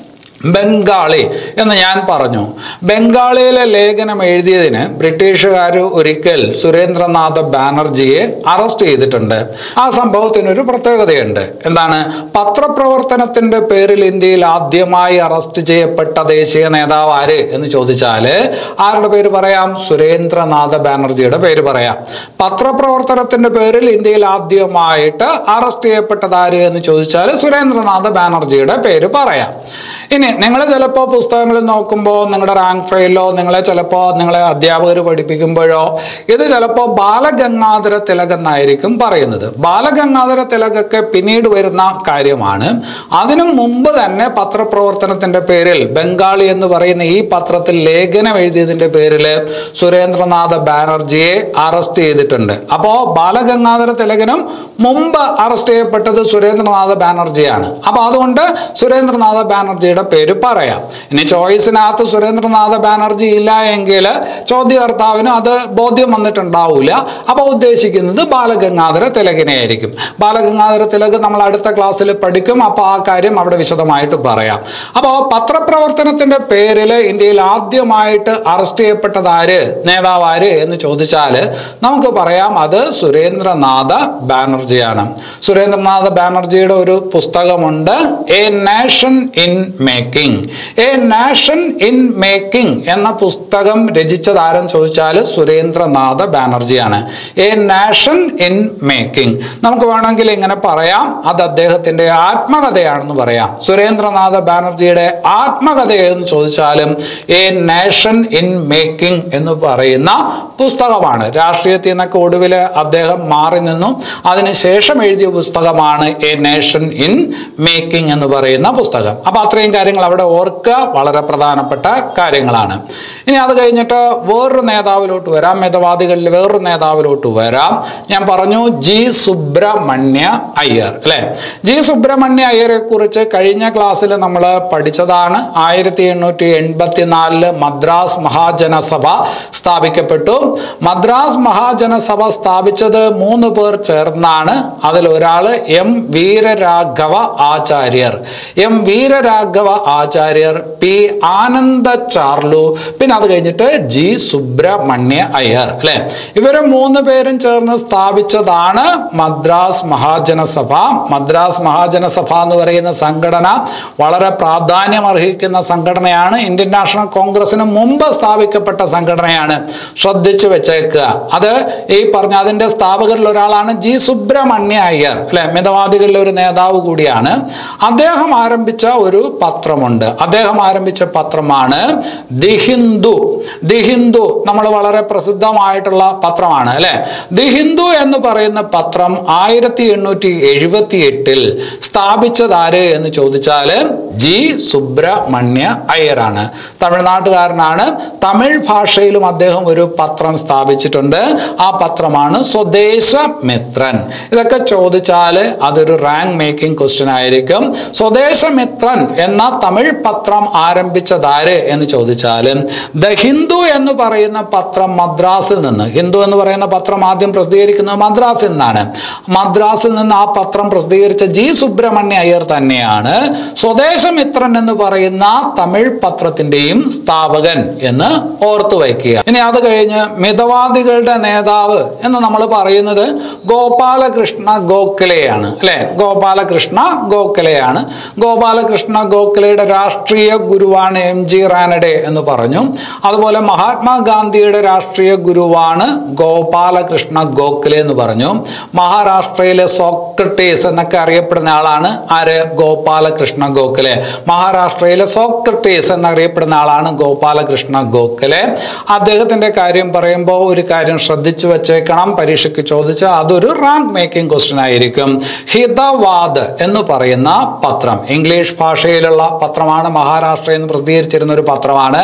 ബംഗാളി എന്ന് ഞാൻ പറഞ്ഞു ബംഗാളിയിലെ ലേഖനം എഴുതിയതിന് ബ്രിട്ടീഷുകാർ ഒരിക്കൽ സുരേന്ദ്രനാഥ ബാനർജിയെ അറസ്റ്റ് ചെയ്തിട്ടുണ്ട് ആ സംഭവത്തിന് ഒരു പ്രത്യേകതയുണ്ട് എന്താണ് പത്രപ്രവർത്തനത്തിന്റെ പേരിൽ ഇന്ത്യയിൽ ആദ്യമായി അറസ്റ്റ് ചെയ്യപ്പെട്ട ദേശീയ നേതാവ് ആര് എന്ന് ചോദിച്ചാൽ ആരുടെ പേര് പറയാം സുരേന്ദ്രനാഥ ബാനർജിയുടെ പേര് പറയാം പത്രപ്രവർത്തനത്തിന്റെ പേരിൽ ഇന്ത്യയിൽ ആദ്യമായിട്ട് അറസ്റ്റ് ചെയ്യപ്പെട്ടത് ആര് എന്ന് ചോദിച്ചാൽ സുരേന്ദ്രനാഥ ബാനർജിയുടെ പേര് പറയാം ഇനി നിങ്ങൾ ചിലപ്പോൾ പുസ്തകങ്ങളിൽ നോക്കുമ്പോൾ നിങ്ങളുടെ റാങ്ക് ഫയലിലോ നിങ്ങളെ ചിലപ്പോൾ നിങ്ങളെ അധ്യാപകർ പഠിപ്പിക്കുമ്പോഴോ ഇത് ചിലപ്പോൾ ബാലഗംഗാധര തിലക് എന്നായിരിക്കും പറയുന്നത് ബാലഗംഗാധര തിലകൊക്കെ പിന്നീട് വരുന്ന കാര്യമാണ് അതിനു മുമ്പ് തന്നെ പത്രപ്രവർത്തനത്തിന്റെ പേരിൽ ബംഗാളി എന്ന് പറയുന്ന ഈ പത്രത്തിൽ ലേഖനം എഴുതിയതിന്റെ പേരിൽ സുരേന്ദ്രനാഥ ബാനർജിയെ അറസ്റ്റ് ചെയ്തിട്ടുണ്ട് അപ്പോൾ ബാലഗംഗാധര തിലകനും മുമ്പ് അറസ്റ്റ് ചെയ്യപ്പെട്ടത് സുരേന്ദ്രനാഥ ബാനർജിയാണ് അപ്പോൾ അതുകൊണ്ട് സുരേന്ദ്രനാഥ ബാനർജിയുടെ പേര് പറയാം ഇനി ചോയ്സിനകത്ത് സുരേന്ദ്രനാഥ ബാനർജി ഇല്ല എങ്കിൽ ചോദ്യകർത്താവിന് അത് ബോധ്യം വന്നിട്ടുണ്ടാവില്ല അപ്പോൾ ഉദ്ദേശിക്കുന്നത് ബാലഗംഗാധര തിലകിനെ ആയിരിക്കും ബാലഗംഗാധര തിലക് നമ്മൾ അടുത്ത ക്ലാസ്സിൽ പഠിക്കും അപ്പോൾ ആ കാര്യം അവിടെ വിശദമായിട്ട് പറയാം അപ്പോൾ പത്രപ്രവർത്തനത്തിന്റെ പേരിൽ ഇന്ത്യയിൽ ആദ്യമായിട്ട് അറസ്റ്റ് ചെയ്യപ്പെട്ടത് ആര് നേതാവ് ആര് എന്ന് ചോദിച്ചാൽ നമുക്ക് പറയാം അത് സുരേന്ദ്രനാഥ ബാനർജിയാണ് സുരേന്ദ്രനാഥ ബാനർജിയുടെ ഒരു പുസ്തകമുണ്ട് a nation in making a nation in making എന്ന പുസ്തകം രചിച്ചത് ആരെന്ന് ചോദിച്ചാൽ സുരേന്ദ്രനാഥ ബാനർജിയാണ് എ നാഷൻ ഇൻ മേക്കിംഗ് നമുക്ക് വേണമെങ്കിൽ ഇങ്ങനെ പറയാം അത് അദ്ദേഹത്തിന്റെ ആത്മകഥയാണെന്ന് പറയാം സുരേന്ദ്രനാഥ ബാനർജിയുടെ ആത്മകഥ എന്ന് ചോദിച്ചാലും എ നാഷൻ ഇൻ മേക്കിംഗ് എന്ന് പറയുന്ന പുസ്തകമാണ് രാഷ്ട്രീയത്തിൽ നിന്നൊക്കെ ഒടുവിൽ അദ്ദേഹം മാറി നിന്നു അതിനുശേഷം എഴുതിയ പുസ്തകമാണ് എ നേഷൻ ഇൻ മേക്കിംഗ് എന്ന് പറയുന്ന പുസ്തകം അപ്പൊ അത്രയും കാര്യങ്ങൾ അവിടെ ഓർക്കുക വളരെ പ്രധാനപ്പെട്ട കാര്യങ്ങളാണ് ഇനി അത് കഴിഞ്ഞിട്ട് വേറൊരു നേതാവിലോട്ട് വരാം മിതവാദികളിൽ വേറൊരു നേതാവിലോട്ട് വരാം ഞാൻ പറഞ്ഞു ജി സുബ്രഹ്മണ്യ അയ്യർ അല്ലെ ജി സുബ്രഹ്മണ്യ അയ്യരെ കുറിച്ച് കഴിഞ്ഞ ക്ലാസ്സിൽ നമ്മൾ പഠിച്ചതാണ് ആയിരത്തി എണ്ണൂറ്റി എൺപത്തിനാലില് മദ്രാസ് മഹാജനസഭ സ്ഥാപിക്കപ്പെട്ടു മദ്രാസ് മഹാജനസഭ സ്ഥാപിച്ചത് മൂന്ന് പേർ ചേർന്നാണ് അതിൽ ഒരാൾ M Veeraraghava Achariar M Veeraraghava Achariar P Ananda Charlu പിന്നെ അത് കഴിഞ്ഞിട്ട് ജി സുബ്രഹ്മണ്യ അയ്യർ അല്ലെ ഇവര് മൂന്ന് പേരും ചേർന്ന് സ്ഥാപിച്ചതാണ് മദ്രാസ് മഹാജനസഭ മദ്രാസ് മഹാജനസഭ എന്ന് പറയുന്ന സംഘടന വളരെ പ്രാധാന്യം അർഹിക്കുന്ന സംഘടനയാണ് ഇന്ത്യൻ നാഷണൽ കോൺഗ്രസിന് മുമ്പ് സ്ഥാപിക്കപ്പെട്ട സംഘടനയാണ് ശ്രദ്ധിച്ചു വെച്ചേക്കുക അത് ഈ പറഞ്ഞ അതിന്റെ സ്ഥാപകരിൽ ഒരാളാണ് ജി സുബ്രഹ്മണ്യ അയ്യർ അല്ലെ മിതവാദികളിലെ ഒരു നേതാവ് കൂടിയാണ് അദ്ദേഹം ആരംഭിച്ച ഒരു പത്രമുണ്ട് അദ്ദേഹം ആരംഭിച്ച പത്രമാണ് ദി ഹിന്ദു ദി ഹിന്ദു നമ്മൾ വളരെ പ്രസിദ്ധമായിട്ടുള്ള പത്രമാണ് അല്ലെ ദി ഹിന്ദു എന്ന് പറയുന്ന പത്രം ആയിരത്തി എണ്ണൂറ്റി എഴുപത്തി എട്ടിൽ സ്ഥാപിച്ചത് ആര് എന്ന് ചോദിച്ചാൽ ജി സുബ്രഹ്മണ്യ അയ്യരാണ് തമിഴ്നാട്ടുകാരനാണ് തമിഴ് ഭാഷയിലും അദ്ദേഹം ഒരു പത്രം സ്ഥാപിച്ചിട്ടുണ്ട് ആ പത്രമാണ് സ്വദേശമിത്രൻ ഇതൊക്കെ ചോദിച്ചാൽ അതൊരു റാങ്ക് മേക്കിംഗ് ക്വസ്റ്റ്യൻ ആയിരിക്കും സ്വദേശമിത്രൻ എന്ന തമിഴ് പത്രം ആരംഭിച്ചതാര് എന്ന് ചോദിച്ചാൽ ദ ഹിന്ദു എന്ന് പറയുന്ന പത്രം മദ്രാസിൽ നിന്ന് ഹിന്ദു എന്ന് പറയുന്ന പത്രം ആദ്യം പ്രസിദ്ധീകരിക്കുന്നത് മദ്രാസിൽ നിന്നാണ് മദ്രാസിൽ നിന്ന് ആ പത്രം പ്രസിദ്ധീകരിച്ച ജി സുബ്രഹ്മണ്യ അയ്യർ തന്നെയാണ് സ്വദേശ ദേശമിത്രൻ എന്ന് പറയുന്ന തമിഴ് പത്രത്തിന്റെയും സ്ഥാപകൻ എന്ന് ഓർത്തു വയ്ക്കുക ഇനി അത് കഴിഞ്ഞ് മിതവാദികളുടെ നേതാവ് എന്ന് നമ്മൾ പറയുന്നത് ഗോപാലകൃഷ്ണ ഗോഖലെയാണ് അല്ലെ ഗോപാലകൃഷ്ണ ഗോഖലെയാണ് ഗോപാലകൃഷ്ണ ഗോഖലെയുടെ രാഷ്ട്രീയ ഗുരുവാണ് എം ജി റാനഡെ എന്ന് പറഞ്ഞു അതുപോലെ മഹാത്മാഗാന്ധിയുടെ രാഷ്ട്രീയ ഗുരുവാണ് ഗോപാലകൃഷ്ണ ഗോഖലെ എന്ന് പറഞ്ഞു മഹാരാഷ്ട്രയിലെ സോക്രട്ടീസ് എന്നൊക്കെ അറിയപ്പെടുന്ന ആളാണ് ആര് ഗോപാലകൃഷ്ണ ഗോഖലെ മഹാരാഷ്ട്രയിലെ സോക്രട്ടീസ് എന്നറിയപ്പെടുന്ന ആളാണ് ഗോപാലകൃഷ്ണ ഗോഖലെ അദ്ദേഹത്തിന്റെ കാര്യം പറയുമ്പോൾ ഒരു കാര്യം ശ്രദ്ധിച്ചു വെച്ചേക്കണം പരീക്ഷയ്ക്ക് ചോദിച്ചാൽ അതൊരു റാങ്ക് മേക്കിംഗ് ക്വസ്റ്റ്യൻ ആയിരിക്കും ഹിതവാദ് എന്ന് പറയുന്ന പത്രം ഇംഗ്ലീഷ് ഭാഷയിലുള്ള പത്രമാണ് മഹാരാഷ്ട്രയിൽ നിന്ന് പ്രസിദ്ധീകരിച്ചിരുന്ന ഒരു പത്രമാണ്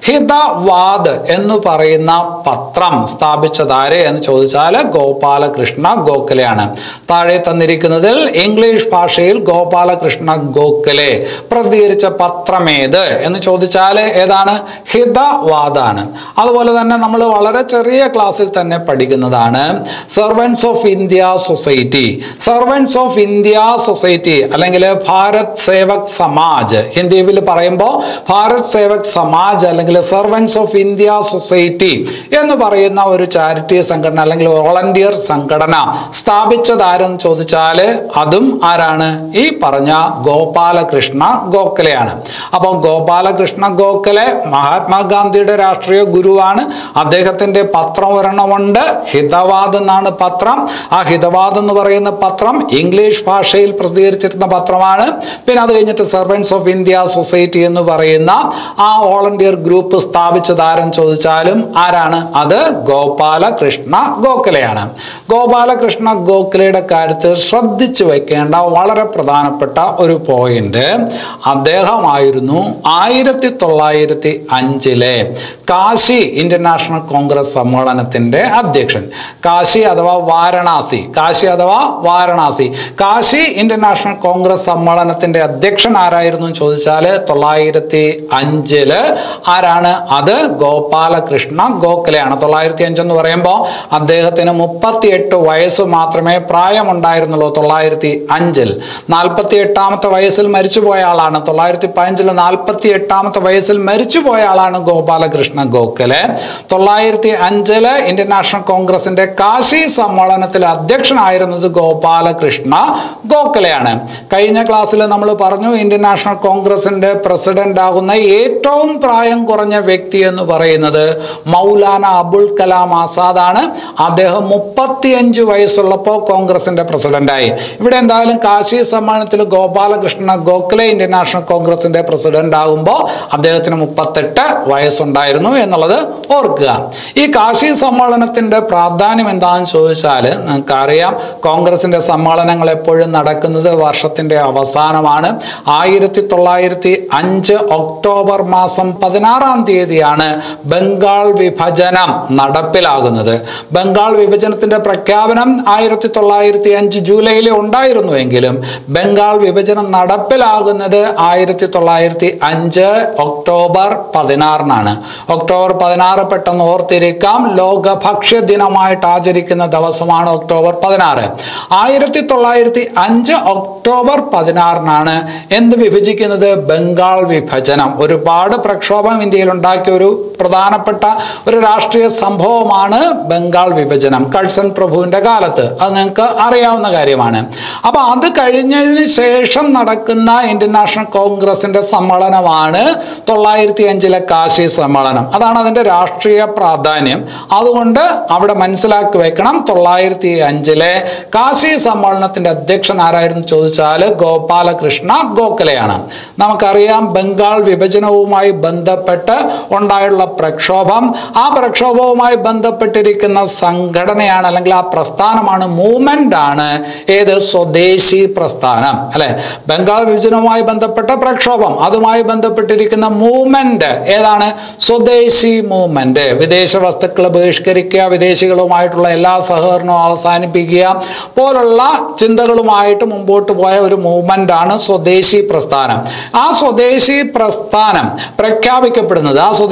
ഹിതവാദ് എന്ന് പറയുന്ന പത്രം സ്ഥാപിച്ചതാരെ എന്ന് ചോദിച്ചാൽ ഗോപാലകൃഷ്ണ ഗോഖലെയാണ് താഴെ തന്നിരിക്കുന്നതിൽ ഇംഗ്ലീഷ് ഭാഷയിൽ ഗോപാലകൃഷ്ണ ഗോഖലെ പ്രസിദ്ധീകരിച്ച പത്രമേത് എന്ന് ചോദിച്ചാൽ ഏതാണ് ഹിതവാദാണ് അതുപോലെ തന്നെ നമ്മൾ വളരെ ചെറിയ ക്ലാസ്സിൽ തന്നെ പഠിക്കുന്നതാണ് Servants of India Society Servants of India Society അല്ലെങ്കിൽ ഭാരത് സേവക് സമാജ് ഹിന്ദിയിൽ പറയുമ്പോൾ ഭാരത് സേവക് സമാജ് അല്ലെങ്കിൽ സെർവൻസ് ഓഫ് ഇന്ത്യ സൊസൈറ്റി എന്ന് പറയുന്ന ഒരു ചാരിറ്റി സംഘടന അല്ലെങ്കിൽ വോളണ്ടിയർ സംഘടന സ്ഥാപിച്ചത് ആരെന്ന് ചോദിച്ചാൽ അതും ആരാണ് ഈ പറഞ്ഞ ഗോപാലകൃഷ്ണ ഗോഖലെയാണ് അപ്പോൾ ഗോപാലകൃഷ്ണ ഗോഖലെ മഹാത്മാഗാന്ധിയുടെ രാഷ്ട്രീയ ഗുരുവാണ് അദ്ദേഹത്തിന്റെ പത്രം ഒരെണ്ണമുണ്ട് ഹിതവാദ് എന്നാണ് പത്രം ആ ഹിതവാദ് എന്ന് പറയുന്ന പത്രം ഇംഗ്ലീഷ് ഭാഷയിൽ പ്രസിദ്ധീകരിച്ചിരുന്ന പത്രമാണ് പിന്നെ അത് കഴിഞ്ഞിട്ട് സെർവൻസ് ഓഫ് ഇന്ത്യ സൊസൈറ്റി എന്ന് പറയുന്ന ആ വോളണ്ടിയർ ഗ്രൂപ്പ് സ്ഥാപിച്ചത് ആരെന്ന് ചോദിച്ചാലും ആരാണ് അത് ഗോപാലകൃഷ്ണ ഗോഖലെയാണ് ഗോപാലകൃഷ്ണ ഗോഖലെയുടെ കാര്യത്തിൽ ശ്രദ്ധിച്ചു വെക്കേണ്ട വളരെ പ്രധാനപ്പെട്ട ഒരു പോയിന്റ് അദ്ദേഹമായിരുന്നു ആയിരത്തി തൊള്ളായിരത്തി അഞ്ചിലെ കാശി ഇന്റർനാഷണൽ കോൺഗ്രസ് സമ്മേളനത്തിന്റെ അധ്യക്ഷൻ കാശി അഥവാ വാരണാസി കാശി അഥവാ വാരണാസി കാശി ഇന്റർനാഷണൽ കോൺഗ്രസ് സമ്മേളനത്തിന്റെ അധ്യക്ഷൻ ആരായിരുന്നു എന്ന് ചോദിച്ചാൽ തൊള്ളായിരത്തി അഞ്ചില് ആരാണ് അത് ഗോപാലകൃഷ്ണ ഗോഖലെയാണ് തൊള്ളായിരത്തി അഞ്ചെന്ന് പറയുമ്പോൾ അദ്ദേഹത്തിന് മുപ്പത്തിയെട്ട് വയസ്സ് മാത്രമേ പ്രായമുണ്ടായിരുന്നുള്ളൂ തൊള്ളായിരത്തി അഞ്ചിൽ നാൽപ്പത്തി എട്ടാമത്തെ വയസ്സിൽ മരിച്ചുപോയ ആളാണ് തൊള്ളായിരത്തി പതിനഞ്ചിൽ നാൽപ്പത്തി എട്ടാമത്തെ വയസ്സിൽ മരിച്ചുപോയ ആളാണ് ഗോപാലകൃഷ്ണ ഗോഖലെ തൊള്ളായിരത്തി അഞ്ചില് ഇന്ത്യൻ നാഷണൽ കോൺഗ്രസിന്റെ കാശി സമ്മേളനത്തിൽ അധ്യക്ഷനായിരുന്നത് ഗോപാലകൃഷ്ണ ഗോഖലെയാണ് കഴിഞ്ഞ ക്ലാസ്സിൽ നമ്മൾ പറഞ്ഞു ഇന്ത്യൻ നാഷണൽ കോൺഗ്രസിന്റെ പ്രസിഡന്റ് ആകുന്ന ഏറ്റവും പ്രായം കുറഞ്ഞ വ്യക്തി എന്ന് പറയുന്നത് മൗലാന അബുൽ കലാം ആസാദ് ആണ് അദ്ദേഹം മുപ്പത്തിയഞ്ച് വയസ്സുള്ളപ്പോൾ കോൺഗ്രസിന്റെ പ്രസിഡന്റായി ഇവിടെ എന്തായാലും കാശി സമ്മേളനത്തിൽ ഗോപാലകൃഷ്ണ ഗോഖലെ ഇന്ത്യൻ നാഷണൽ കോൺഗ്രസിന്റെ പ്രസിഡന്റ് ആകുമ്പോൾ അദ്ദേഹത്തിന് മുപ്പത്തെട്ട് വയസ്സുണ്ടായിരുന്നു എന്നുള്ളത് ഓർക്കുക ഈ കാശി സമ്മേളനത്തിന്റെ പ്രാധാന്യം എന്താണെന്ന് ചോദിച്ചാൽ നമുക്കറിയാം കോൺഗ്രസിന്റെ സമ്മേളനങ്ങൾ എപ്പോഴും നടക്കുന്നത് വർഷത്തിന്റെ അവസാനമാണ് ആയിരത്തി തൊള്ളായിരത്തി അഞ്ച് ഒക്ടോബർ മാസം പതിനാറാം തീയതിയാണ് ബംഗാൾ വിഭജനം നടപ്പിലാകുന്നത് ബംഗാൾ വിഭജനത്തിന്റെ പ്രഖ്യാപനം ആയിരത്തി തൊള്ളായിരത്തി അഞ്ച് ജൂലൈയിൽ ഉണ്ടായിരുന്നുവെങ്കിലും ബംഗാൾ വിഭജനം നടപ്പിലാകുന്നത് ആയിരത്തി തൊള്ളായിരത്തി അഞ്ച് ഒക്ടോബർ പതിനാറിനാണ് ഒക്ടോബർ പതിനാറ് പെട്ടെന്ന് ഓർത്തിരിക്കാം ലോക ഭക്ഷ്യ ദിനമായിട്ട് ആചരിക്കുന്ന ദിവസമാണ് ഒക്ടോബർ പതിനാറ് ആയിരത്തി തൊള്ളായിരത്തി അഞ്ച് ഒക്ടോബർ പതിനാറിനാണ് എന്ത് വിഭജിക്കുന്നത് ബംഗാൾ വിഭജനം ഒരുപാട് പ്രക്ഷോഭം ഇന്ത്യയിൽ ഉണ്ടാക്കിയ ഒരു പ്രധാനപ്പെട്ട ഒരു രാഷ്ട്രീയ സംഭവമാണ് ബംഗാൾ വിഭജനം കഴ്സൺ പ്രഭുവിന്റെ കാലത്ത് അത് നിങ്ങൾക്ക് അറിയാവുന്ന കാര്യമാണ് അപ്പൊ അത് കഴിഞ്ഞതിന് ശേഷം നടക്കുന്ന ഇന്ത്യൻ നാഷണൽ കോൺഗ്രസിന്റെ സമ്മേളനമാണ് തൊള്ളായിരത്തി അഞ്ചിലെ കാശി സമ്മേളനം അതാണ് അതിന്റെ രാഷ്ട്രീയ പ്രാധാന്യം അതുകൊണ്ട് അവിടെ മനസ്സിലാക്കി വെക്കണം തൊള്ളായിരത്തി അഞ്ചിലെ കാശി സമ്മേളനത്തിന്റെ അധ്യക്ഷൻ ആരായിരുന്നു ചോദിച്ചാൽ ഗോപാലകൃഷ്ണ ഗോഖലെയാണ് നമുക്കറിയാം ബംഗാൾ വിഭജനവുമായി ബന്ധപ്പെട്ട് ഉണ്ടായുള്ള പ്രക്ഷോഭം ആ പ്രക്ഷോഭവുമായി ബന്ധപ്പെട്ടിരിക്കുന്ന സംഘടനയാണ് അല്ലെങ്കിൽ ആ പ്രസ്ഥാനമാണ് മൂവ്മെന്റ് ആണ് ഏത് സ്വദേശി പ്രസ്ഥാനം അല്ലെ ബംഗാൾ വിഭജനവുമായി ബന്ധപ്പെട്ട പ്രക്ഷോഭം അതുമായി ബന്ധപ്പെട്ടിരിക്കുന്ന മൂവ്മെന്റ് ഏതാണ് സ്വദേശി മൂവ്മെന്റ് വിദേശ വസ്തുക്കൾ ബഹിഷ്കരിക്കുക വിദേശികളുമായിട്ടുള്ള എല്ലാ സഹകരണവും അവസാനിപ്പിക്കുക പോലുള്ള ചിന്തകളുമായിട്ട് മുമ്പോട്ട് പോയ ഒരു മൂവ്മെന്റ് ആണ് സ്വദേശി പ്രസ്ഥാനം ആ സ്വദേശി പ്രസ്ഥാനം പ്രഖ്യാപിക്കപ്പെടുന്നത് ആ സ്വദേശി പ്രസ്ഥാനം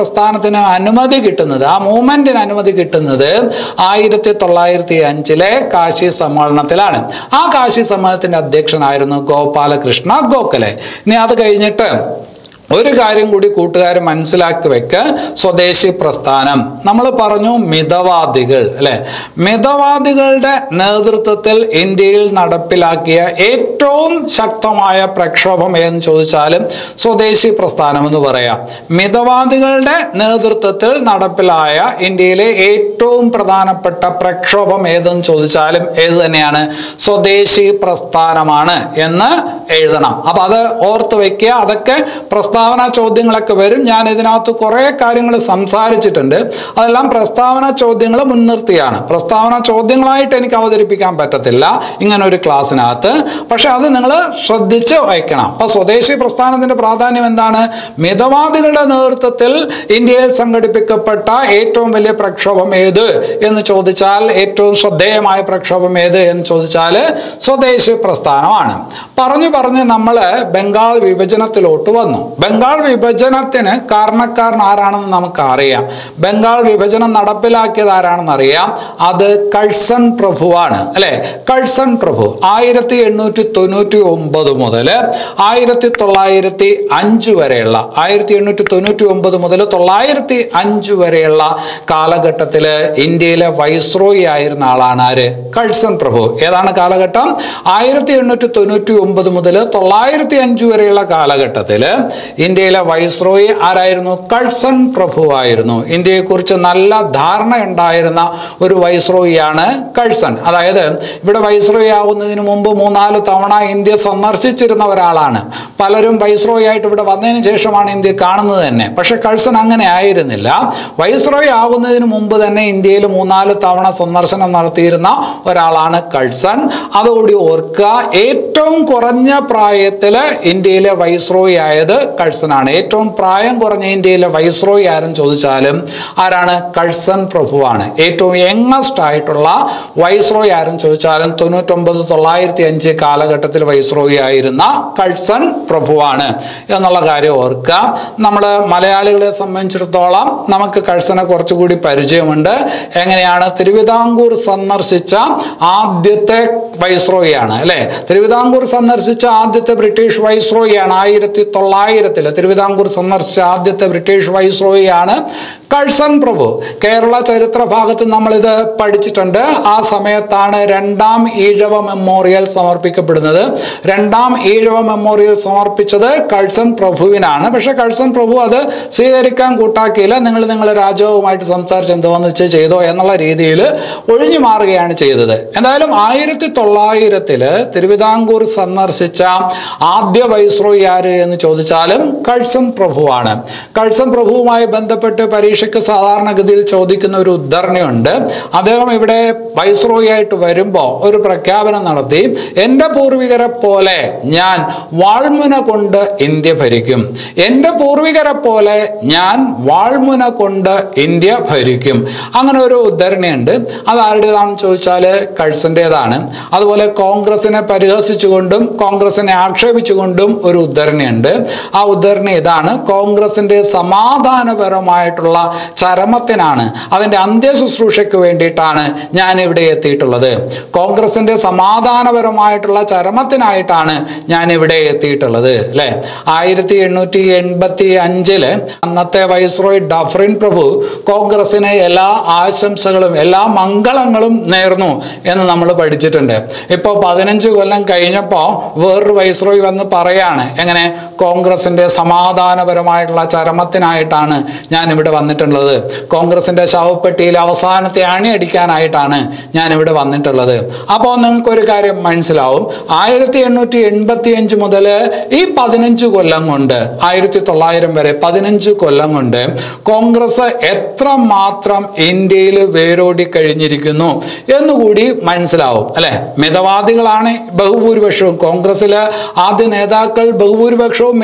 പ്രസ്ഥാനത്തിന് അനുമതി കിട്ടുന്നത് ആ മൂവ്മെന്റിന് അനുമതി കിട്ടുന്നത് ആയിരത്തി തൊള്ളായിരത്തി അഞ്ചിലെ കാശി സമ്മേളനത്തിലാണ് ആ കാശി സമ്മേളനത്തിന്റെ അധ്യക്ഷനായിരുന്നു ഗോപാലകൃഷ്ണ ഗോഖലെ ഇനി അത് കഴിഞ്ഞിട്ട് ഒരു കാര്യം കൂടി കൂട്ടുകാർ മനസ്സിലാക്കി വെക്ക സ്വദേശി പ്രസ്ഥാനം നമ്മൾ പറഞ്ഞു മിതവാദികൾ അല്ലെ മിതവാദികളുടെ നേതൃത്വത്തിൽ ഇന്ത്യയിൽ നടപ്പിലാക്കിയ ഏറ്റവും ശക്തമായ പ്രക്ഷോഭം ഏതെന്ന് ചോദിച്ചാലും സ്വദേശി പ്രസ്ഥാനം എന്ന് പറയാം മിതവാദികളുടെ നേതൃത്വത്തിൽ നടപ്പിലായ ഇന്ത്യയിലെ ഏറ്റവും പ്രധാനപ്പെട്ട പ്രക്ഷോഭം ഏതെന്ന് ചോദിച്ചാലും ഏത് തന്നെയാണ് സ്വദേശി പ്രസ്ഥാനമാണ് എന്ന് എഴുതണം അപ്പൊ അത് ഓർത്ത് വെക്കുക അതൊക്കെ പ്രസ്താവന ചോദ്യങ്ങളൊക്കെ വരും ഞാൻ ഇതിനകത്ത് കുറേ കാര്യങ്ങൾ സംസാരിച്ചിട്ടുണ്ട് അതെല്ലാം പ്രസ്താവന ചോദ്യങ്ങൾ മുൻനിർത്തിയാണ് പ്രസ്താവന ചോദ്യങ്ങളായിട്ട് എനിക്ക് അവതരിപ്പിക്കാൻ പറ്റത്തില്ല ഇങ്ങനെ ഒരു ക്ലാസ്സിനകത്ത് പക്ഷെ അത് നിങ്ങൾ ശ്രദ്ധിച്ച് വയ്ക്കണം അപ്പൊ സ്വദേശി പ്രസ്ഥാനത്തിന്റെ പ്രാധാന്യം എന്താണ് മിതവാദികളുടെ നേതൃത്വത്തിൽ ഇന്ത്യയിൽ സംഘടിപ്പിക്കപ്പെട്ട ഏറ്റവും വലിയ പ്രക്ഷോഭം ഏത് എന്ന് ചോദിച്ചാൽ ഏറ്റവും ശ്രദ്ധേയമായ പ്രക്ഷോഭം ഏത് എന്ന് ചോദിച്ചാൽ സ്വദേശി പ്രസ്ഥാനമാണ് പറഞ്ഞു പറഞ്ഞ് നമ്മൾ ബംഗാൾ വിഭജനത്തിലോട്ട് വന്നു ബംഗാൾ വിഭജനത്തിന് കാരണക്കാരൻ ആരാണെന്ന് നമുക്ക് അറിയാം ബംഗാൾ വിഭജനം നടപ്പിലാക്കിയത് ആരാണെന്ന് അറിയാം അത് കഴ്സൺ പ്രഭുവാണ് അല്ലെ കഴ്സൺ പ്രഭു ആയിരത്തി എണ്ണൂറ്റി തൊണ്ണൂറ്റി ഒമ്പത് മുതൽ ആയിരത്തി തൊള്ളായിരത്തി അഞ്ച് വരെയുള്ള ആയിരത്തി എണ്ണൂറ്റി തൊണ്ണൂറ്റി ഒമ്പത് മുതൽ തൊള്ളായിരത്തി അഞ്ച് വരെയുള്ള കാലഘട്ടത്തിൽ ഇന്ത്യയിലെ വൈസ്രോയി ആയിരുന്ന ആളാണ് ആര് കഴ്സൺ പ്രഭു ഏതാണ് കാലഘട്ടം ആയിരത്തി എണ്ണൂറ്റി തൊണ്ണൂറ്റി ഒമ്പത് മുതൽ തൊള്ളായിരത്തി അഞ്ച് വരെയുള്ള കാലഘട്ടത്തിൽ ഇന്ത്യയിലെ വൈസ്രോയി ആരായിരുന്നു കഴ്സൺ പ്രഭു ആയിരുന്നു ഇന്ത്യയെക്കുറിച്ച് നല്ല ധാരണ ഉണ്ടായിരുന്ന ഒരു വൈസ്രോയിയാണ് കഴ്സൺ അതായത് ഇവിടെ വൈസ്രോയി ആവുന്നതിന് മുമ്പ് മൂന്നാല് തവണ ഇന്ത്യ സന്ദർശിച്ചിരുന്ന ഒരാളാണ് പലരും വൈസ്രോയി ആയിട്ട് ഇവിടെ വന്നതിന് ശേഷമാണ് ഇന്ത്യ കാണുന്നത് തന്നെ പക്ഷെ കഴ്സൺ അങ്ങനെ ആയിരുന്നില്ല വൈസ്രോയി ആകുന്നതിന് മുമ്പ് തന്നെ ഇന്ത്യയിൽ മൂന്നാല് തവണ സന്ദർശനം നടത്തിയിരുന്ന ഒരാളാണ് കഴ്സൺ അതുകൂടി ഓർക്കുക ഏറ്റവും കുറഞ്ഞ പ്രായത്തിൽ ഇന്ത്യയിലെ വൈസ്രോയി ആയത് കഴ്സനാണ് ഏറ്റവും പ്രായം കുറഞ്ഞ ഇന്ത്യയിലെ വൈസ്രോയി ആരും ചോദിച്ചാലും ആരാണ് കഴ്സൺ പ്രഭുവാണ് ഏറ്റവും യങ്ങസ്റ്റ് ആയിട്ടുള്ള വൈസ്രോയി ആരും ചോദിച്ചാലും തൊണ്ണൂറ്റൊമ്പത് തൊള്ളായിരത്തി അഞ്ച് കാലഘട്ടത്തിൽ വൈസ്രോയി ആയിരുന്ന കഴ്സൺ പ്രഭുവാണ് എന്നുള്ള കാര്യം ഓർക്കുക നമ്മൾ മലയാളികളെ സംബന്ധിച്ചിടത്തോളം നമുക്ക് കഴ്സനെ കുറച്ചുകൂടി പരിചയമുണ്ട് എങ്ങനെയാണ് തിരുവിതാംകൂർ സന്ദർശിച്ച ആദ്യത്തെ വൈസ്രോയിയാണ് അല്ലെ തിരുവിതാംകൂർ സന്ദർശിച്ച ആദ്യത്തെ ബ്രിട്ടീഷ് വൈസ്രോയിയാണ് ആയിരത്തി തൊള്ളായിരത്തിൽ തിരുവിതാംകൂർ സന്ദർശിച്ച ആദ്യത്തെ ബ്രിട്ടീഷ് വൈസ്രോയിയാണ് കഴ്സൺ പ്രഭു കേരള ചരിത്ര ഭാഗത്ത് നമ്മളിത് പഠിച്ചിട്ടുണ്ട് ആ സമയത്താണ് രണ്ടാം ഈഴവ മെമ്മോറിയൽ സമർപ്പിക്കപ്പെടുന്നത് രണ്ടാം ഈഴവ മെമ്മോറിയൽ സമർപ്പിച്ചത് കഴ്സൺ പ്രഭുവിനാണ് പക്ഷെ കഴ്സൺ പ്രഭു അത് സ്വീകരിക്കാൻ കൂട്ടാക്കിയില്ല നിങ്ങൾ നിങ്ങളുടെ രാജാവുമായിട്ട് സംസാരിച്ച് എന്തോന്ന് വെച്ച് ചെയ്തോ എന്നുള്ള രീതിയിൽ ഒഴിഞ്ഞു മാറുകയാണ് ചെയ്തത് എന്തായാലും ആയിരത്തി തൊള്ളായിരത്തില് തിരുവിതാംകൂർ സന്ദർശിച്ച ആദ്യ വൈസ്രോയി ആര് എന്ന് ചോദിച്ചാലും കഴ്സൺ പ്രഭുവാണ് കഴ്സൺ പ്രഭുവുമായി ബന്ധപ്പെട്ട് പരീക്ഷയ്ക്ക് സാധാരണഗതിയിൽ ചോദിക്കുന്ന ഒരു ഉദ്ധരണിയുണ്ട് അദ്ദേഹം ഇവിടെ വൈസ്രോയി ആയിട്ട് വരുമ്പോൾ ഒരു പ്രഖ്യാപനം നടത്തി എൻ്റെ പൂർവികരെ പോലെ ഞാൻ വാൾമുന കൊണ്ട് ഇന്ത്യ ഭരിക്കും എൻ്റെ പൂർവികരെ പോലെ ഞാൻ വാൾമുന കൊണ്ട് ഇന്ത്യ ഭരിക്കും അങ്ങനെ ഒരു ഉദ്ധരണിയുണ്ട് അത് ആരുടേതാണെന്ന് ചോദിച്ചാൽ കഴ്സൻ്റെതാണ് അതുപോലെ കോൺഗ്രസിനെ പരിഹസിച്ചുകൊണ്ടും കോൺഗ്രസിനെ ആക്ഷേപിച്ചുകൊണ്ടും ഒരു ഉദ്ധരണിയുണ്ട് ആ ഉദ്ധരണി ഇതാണ് കോൺഗ്രസിന്റെ സമാധാനപരമായിട്ടുള്ള ചരമത്തിനാണ് അതിൻ്റെ അന്ത്യശുശ്രൂഷയ്ക്ക് വേണ്ടിയിട്ടാണ് ഞാൻ ഇവിടെ എത്തിയിട്ടുള്ളത് കോൺഗ്രസിന്റെ സമാധാനപരമായിട്ടുള്ള ചരമത്തിനായിട്ടാണ് ഞാൻ ഇവിടെ എത്തിയിട്ടുള്ളത് അല്ലെ ആയിരത്തി എണ്ണൂറ്റി എൺപത്തി അഞ്ചില് അന്നത്തെ വൈസ്രോയ് ഡഫറിൻ പ്രഭു കോൺഗ്രസിന് എല്ലാ ആശംസകളും എല്ലാ മംഗളങ്ങളും നേർന്നു എന്ന് നമ്മൾ പഠിച്ചിട്ടുണ്ട് ഇപ്പോൾ പതിനഞ്ച് കൊല്ലം കഴിഞ്ഞപ്പോൾ വേറൊരു വൈസ്രോയ് വന്ന് പറയാണ് എങ്ങനെ കോൺഗ്രസിന്റെ സമാധാനപരമായിട്ടുള്ള ചരമത്തിനായിട്ടാണ് ഞാൻ ഇവിടെ വന്നിട്ടുള്ളത് കോൺഗ്രസിന്റെ ശവപ്പെട്ടിയിൽ അവസാനത്തെ അണിയടിക്കാനായിട്ടാണ് ഞാൻ ഇവിടെ വന്നിട്ടുള്ളത് അപ്പോൾ നിങ്ങൾക്കൊരു കാര്യം മനസ്സിലാവും ആയിരത്തി എണ്ണൂറ്റി എൺപത്തി അഞ്ച് മുതൽ ഈ പതിനഞ്ച് കൊല്ലം കൊണ്ട് ആയിരത്തി തൊള്ളായിരം വരെ പതിനഞ്ച് കൊല്ലം കൊണ്ട് കോൺഗ്രസ് എത്ര മാത്രം ഇന്ത്യയിൽ വേരോടി കഴിഞ്ഞിരിക്കുന്നു എന്നുകൂടി മനസ്സിലാവും അല്ലെ മിതവാദികളാണ് ബഹുഭൂരിപക്ഷവും കോൺഗ്രസിലെ ആദ്യ നേതാക്കൾ ബഹുഭൂരിപക്ഷവും മിതവാദികൾ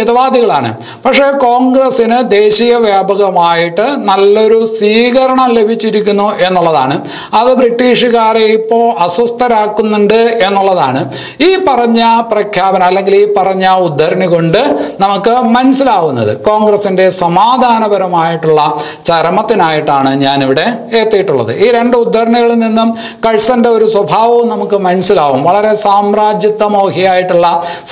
പരിപാടികളാണ് പക്ഷേ കോൺഗ്രസിന് ദേശീയ വ്യാപകമായിട്ട് നല്ലൊരു സ്വീകരണം ലഭിച്ചിരിക്കുന്നു എന്നുള്ളതാണ് അത് ബ്രിട്ടീഷുകാരെ ഇപ്പോൾ അസ്വസ്ഥരാക്കുന്നുണ്ട് എന്നുള്ളതാണ് ഈ പറഞ്ഞ പ്രഖ്യാപനം അല്ലെങ്കിൽ ഈ പറഞ്ഞ ഉദ്ധരണി കൊണ്ട് നമുക്ക് മനസ്സിലാവുന്നത് കോൺഗ്രസിന്റെ സമാധാനപരമായിട്ടുള്ള ചരമത്തിനായിട്ടാണ് ഞാനിവിടെ എത്തിയിട്ടുള്ളത് ഈ രണ്ട് ഉദ്ധരണികളിൽ നിന്നും കഴ്സന്റെ ഒരു സ്വഭാവവും നമുക്ക് മനസ്സിലാവും വളരെ സാമ്രാജ്യത്വമോഹിയായിട്ടുള്ള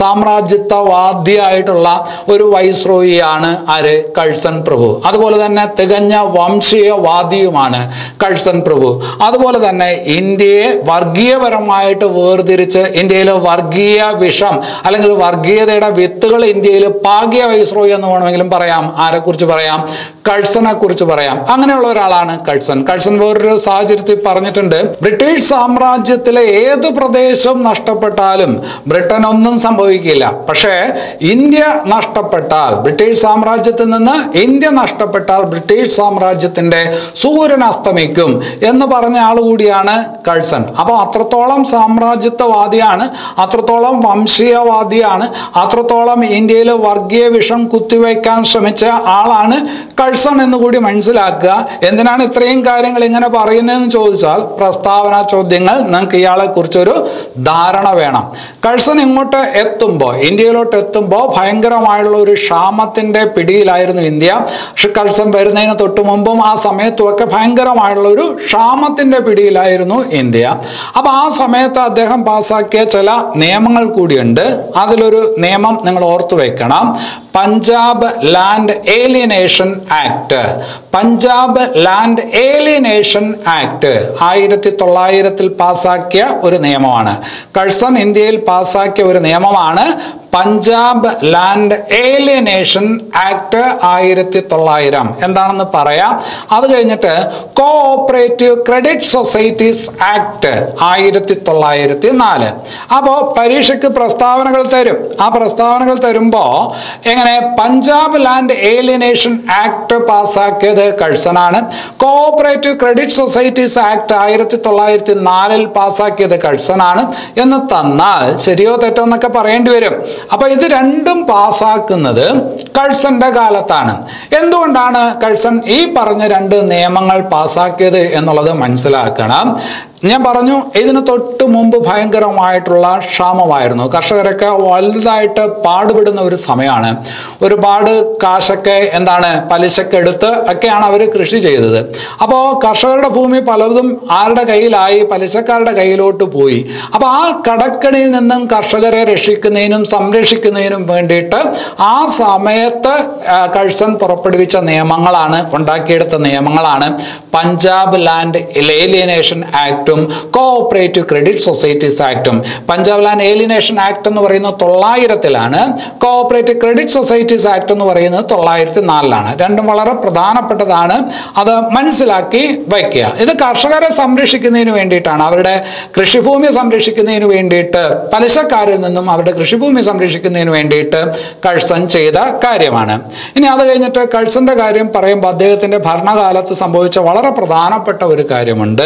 സാമ്രാജ്യത്വവാദിയായിട്ടുള്ള ഒരു വൈസ്രോയിയാണ് ആര് കഴ്സൺ പ്രഭു അതുപോലെ തന്നെ തികഞ്ഞ വംശീയവാദിയുമാണ് കഴ്സൺ പ്രഭു അതുപോലെ തന്നെ ഇന്ത്യയെ വർഗീയപരമായിട്ട് വേർതിരിച്ച് ഇന്ത്യയിലെ വർഗീയ വിഷം അല്ലെങ്കിൽ വർഗീയതയുടെ വിത്തുകൾ ഇന്ത്യയിൽ പാകിയ വൈസ്രോയി എന്ന് വേണമെങ്കിലും പറയാം ആരെക്കുറിച്ച് പറയാം കഴ്സനെ കുറിച്ച് പറയാം അങ്ങനെയുള്ള ഒരാളാണ് കഴ്സൺ കഴ്സൺ വേറൊരു സാഹചര്യത്തിൽ പറഞ്ഞിട്ടുണ്ട് ബ്രിട്ടീഷ് സാമ്രാജ്യത്തിലെ ഏത് പ്രദേശം നഷ്ടപ്പെട്ടാലും ബ്രിട്ടൻ ഒന്നും സംഭവിക്കില്ല പക്ഷേ ഇന്ത്യ നഷ്ടപ്പെട്ടാൽ ബ്രിട്ടീഷ് സാമ്രാജ്യത്തിൽ നിന്ന് ഇന്ത്യ നഷ്ടപ്പെട്ടാൽ ബ്രിട്ടീഷ് സാമ്രാജ്യത്തിന്റെ സൂര്യൻ അസ്തമിക്കും എന്ന് പറഞ്ഞ ആൾ കൂടിയാണ് കഴ്സൺ അപ്പോൾ അത്രത്തോളം സാമ്രാജ്യത്വവാദിയാണ് അത്രത്തോളം വംശീയവാദിയാണ് അത്രത്തോളം ഇന്ത്യയിൽ വർഗീയ വിഷം കുത്തിവയ്ക്കാൻ ശ്രമിച്ച ആളാണ് കഴ്സൺ എന്ന് കൂടി മനസ്സിലാക്കുക എന്തിനാണ് ഇത്രയും കാര്യങ്ങൾ ഇങ്ങനെ പറയുന്നതെന്ന് ചോദിച്ചാൽ പ്രസ്താവന ചോദ്യങ്ങൾ നിങ്ങൾക്ക് ഇയാളെ കുറിച്ചൊരു ധാരണ വേണം കഴ്സൺ ഇങ്ങോട്ട് എത്തുമ്പോൾ ഇന്ത്യയിലോട്ട് എത്തുമ്പോൾ ഭയങ്കരമായുള്ള ഒരു ക്ഷാമത്തിന്റെ പിടിയിലായിരുന്നു ഇന്ത്യ പക്ഷെ കഴ്സൺ വരുന്നതിന് തൊട്ട് മുമ്പും ആ സമയത്തുമൊക്കെ ഭയങ്കരമായുള്ള ഒരു ക്ഷാമത്തിന്റെ പിടിയിലായിരുന്നു ഇന്ത്യ അപ്പൊ ആ സമയത്ത് അദ്ദേഹം പാസാക്കിയ ചില നിയമങ്ങൾ കൂടിയുണ്ട് അതിലൊരു നിയമം നിങ്ങൾ ഓർത്തു വെക്കണം Punjab Land Alienation Act Punjab Land Alienation Act ആയിരത്തി തൊള്ളായിരത്തിൽ പാസാക്കിയ ഒരു നിയമമാണ് കഴ്സൺ ഇന്ത്യയിൽ പാസാക്കിയ ഒരു നിയമമാണ് പഞ്ചാബ് ലാൻഡ് ഏലിയനേഷൻ ആക്ട് ആയിരത്തി തൊള്ളായിരം എന്താണെന്ന് പറയാം അത് കഴിഞ്ഞിട്ട് cooperative credit societies act ആയിരത്തി തൊള്ളായിരത്തി നാല് അപ്പോൾ പരീക്ഷയ്ക്ക് പ്രസ്താവനകൾ തരും ആ പ്രസ്താവനകൾ തരുമ്പോൾ എങ്ങനെ പഞ്ചാബ് ലാൻഡ് ഏലിയനേഷൻ ആക്ട് പാസ്സാക്കിയത് കഴ്സനാണ് കോഓപ്പറേറ്റീവ് ക്രെഡിറ്റ് സൊസൈറ്റീസ് ആക്ട് ആയിരത്തി തൊള്ളായിരത്തി നാലിൽ പാസ്സാക്കിയത് കഴ്സനാണ് എന്ന് തന്നാൽ ശരിയോ തെറ്റോ എന്നൊക്കെ പറയേണ്ടി വരും അപ്പൊ ഇത് രണ്ടും പാസ്സാക്കുന്നത് കഴ്സന്റെ കാലത്താണ് എന്തുകൊണ്ടാണ് കഴ്സൺ ഈ പറഞ്ഞ രണ്ട് നിയമങ്ങൾ പാസ്സാക്കിയത് എന്നുള്ളത് മനസ്സിലാക്കണം ഞാൻ പറഞ്ഞു ഇതിന് തൊട്ട് മുമ്പ് ഭയങ്കരമായിട്ടുള്ള ക്ഷാമമായിരുന്നു കർഷകരൊക്കെ വലുതായിട്ട് പാടുപെടുന്ന ഒരു സമയമാണ് ഒരുപാട് കാശൊക്കെ എന്താണ് പലിശക്ക് എടുത്ത് ഒക്കെയാണ് അവർ കൃഷി ചെയ്തത് അപ്പോൾ കർഷകരുടെ ഭൂമി പലതും ആരുടെ കയ്യിലായി പലിശക്കാരുടെ കയ്യിലോട്ട് പോയി അപ്പോൾ ആ കടക്കണിയിൽ നിന്നും കർഷകരെ രക്ഷിക്കുന്നതിനും സംരക്ഷിക്കുന്നതിനും വേണ്ടിയിട്ട് ആ സമയത്ത് ആ, കഴ്സൺ പുറപ്പെടുവിച്ച നിയമങ്ങളാണ് ഉണ്ടാക്കിയെടുത്ത നിയമങ്ങളാണ് പഞ്ചാബ് ലാൻഡ് ഏലിയനേഷൻ ആക്ടും കോഓപ്പറേറ്റീവ് ക്രെഡിറ്റ് സൊസൈറ്റീസ് ആക്ടും പഞ്ചാബ് ലാൻഡ് ഏലിയനേഷൻ ആക്ട് എന്ന് പറയുന്നത് തൊള്ളായിരത്തിലാണ് കോഓപ്പറേറ്റീവ് ക്രെഡിറ്റ് സൊസൈറ്റീസ് ആക്ട് എന്ന് പറയുന്നത് തൊള്ളായിരത്തി നാലിലാണ് രണ്ടും വളരെ പ്രധാനപ്പെട്ടതാണ് അത് മനസ്സിലാക്കി വയ്ക്കുക ഇത് കർഷകരെ സംരക്ഷിക്കുന്നതിന് വേണ്ടിയിട്ടാണ് അവരുടെ കൃഷിഭൂമി സംരക്ഷിക്കുന്നതിന് വേണ്ടിയിട്ട് പലിശക്കാരിൽ നിന്നും അവരുടെ കൃഷിഭൂമി സംരക്ഷിക്കുന്നതിന് വേണ്ടിയിട്ട് കഴ്സൺ ചെയ്ത കാര്യമാണ് ഇനി അത് കഴിഞ്ഞിട്ട് കഴ്സന്റെ കാര്യം പറയുമ്പോൾ അദ്ദേഹത്തിന്റെ ഭരണകാലത്ത് സംഭവിച്ച വളരെ പ്രധാനപ്പെട്ട ഒരു കാര്യമുണ്ട്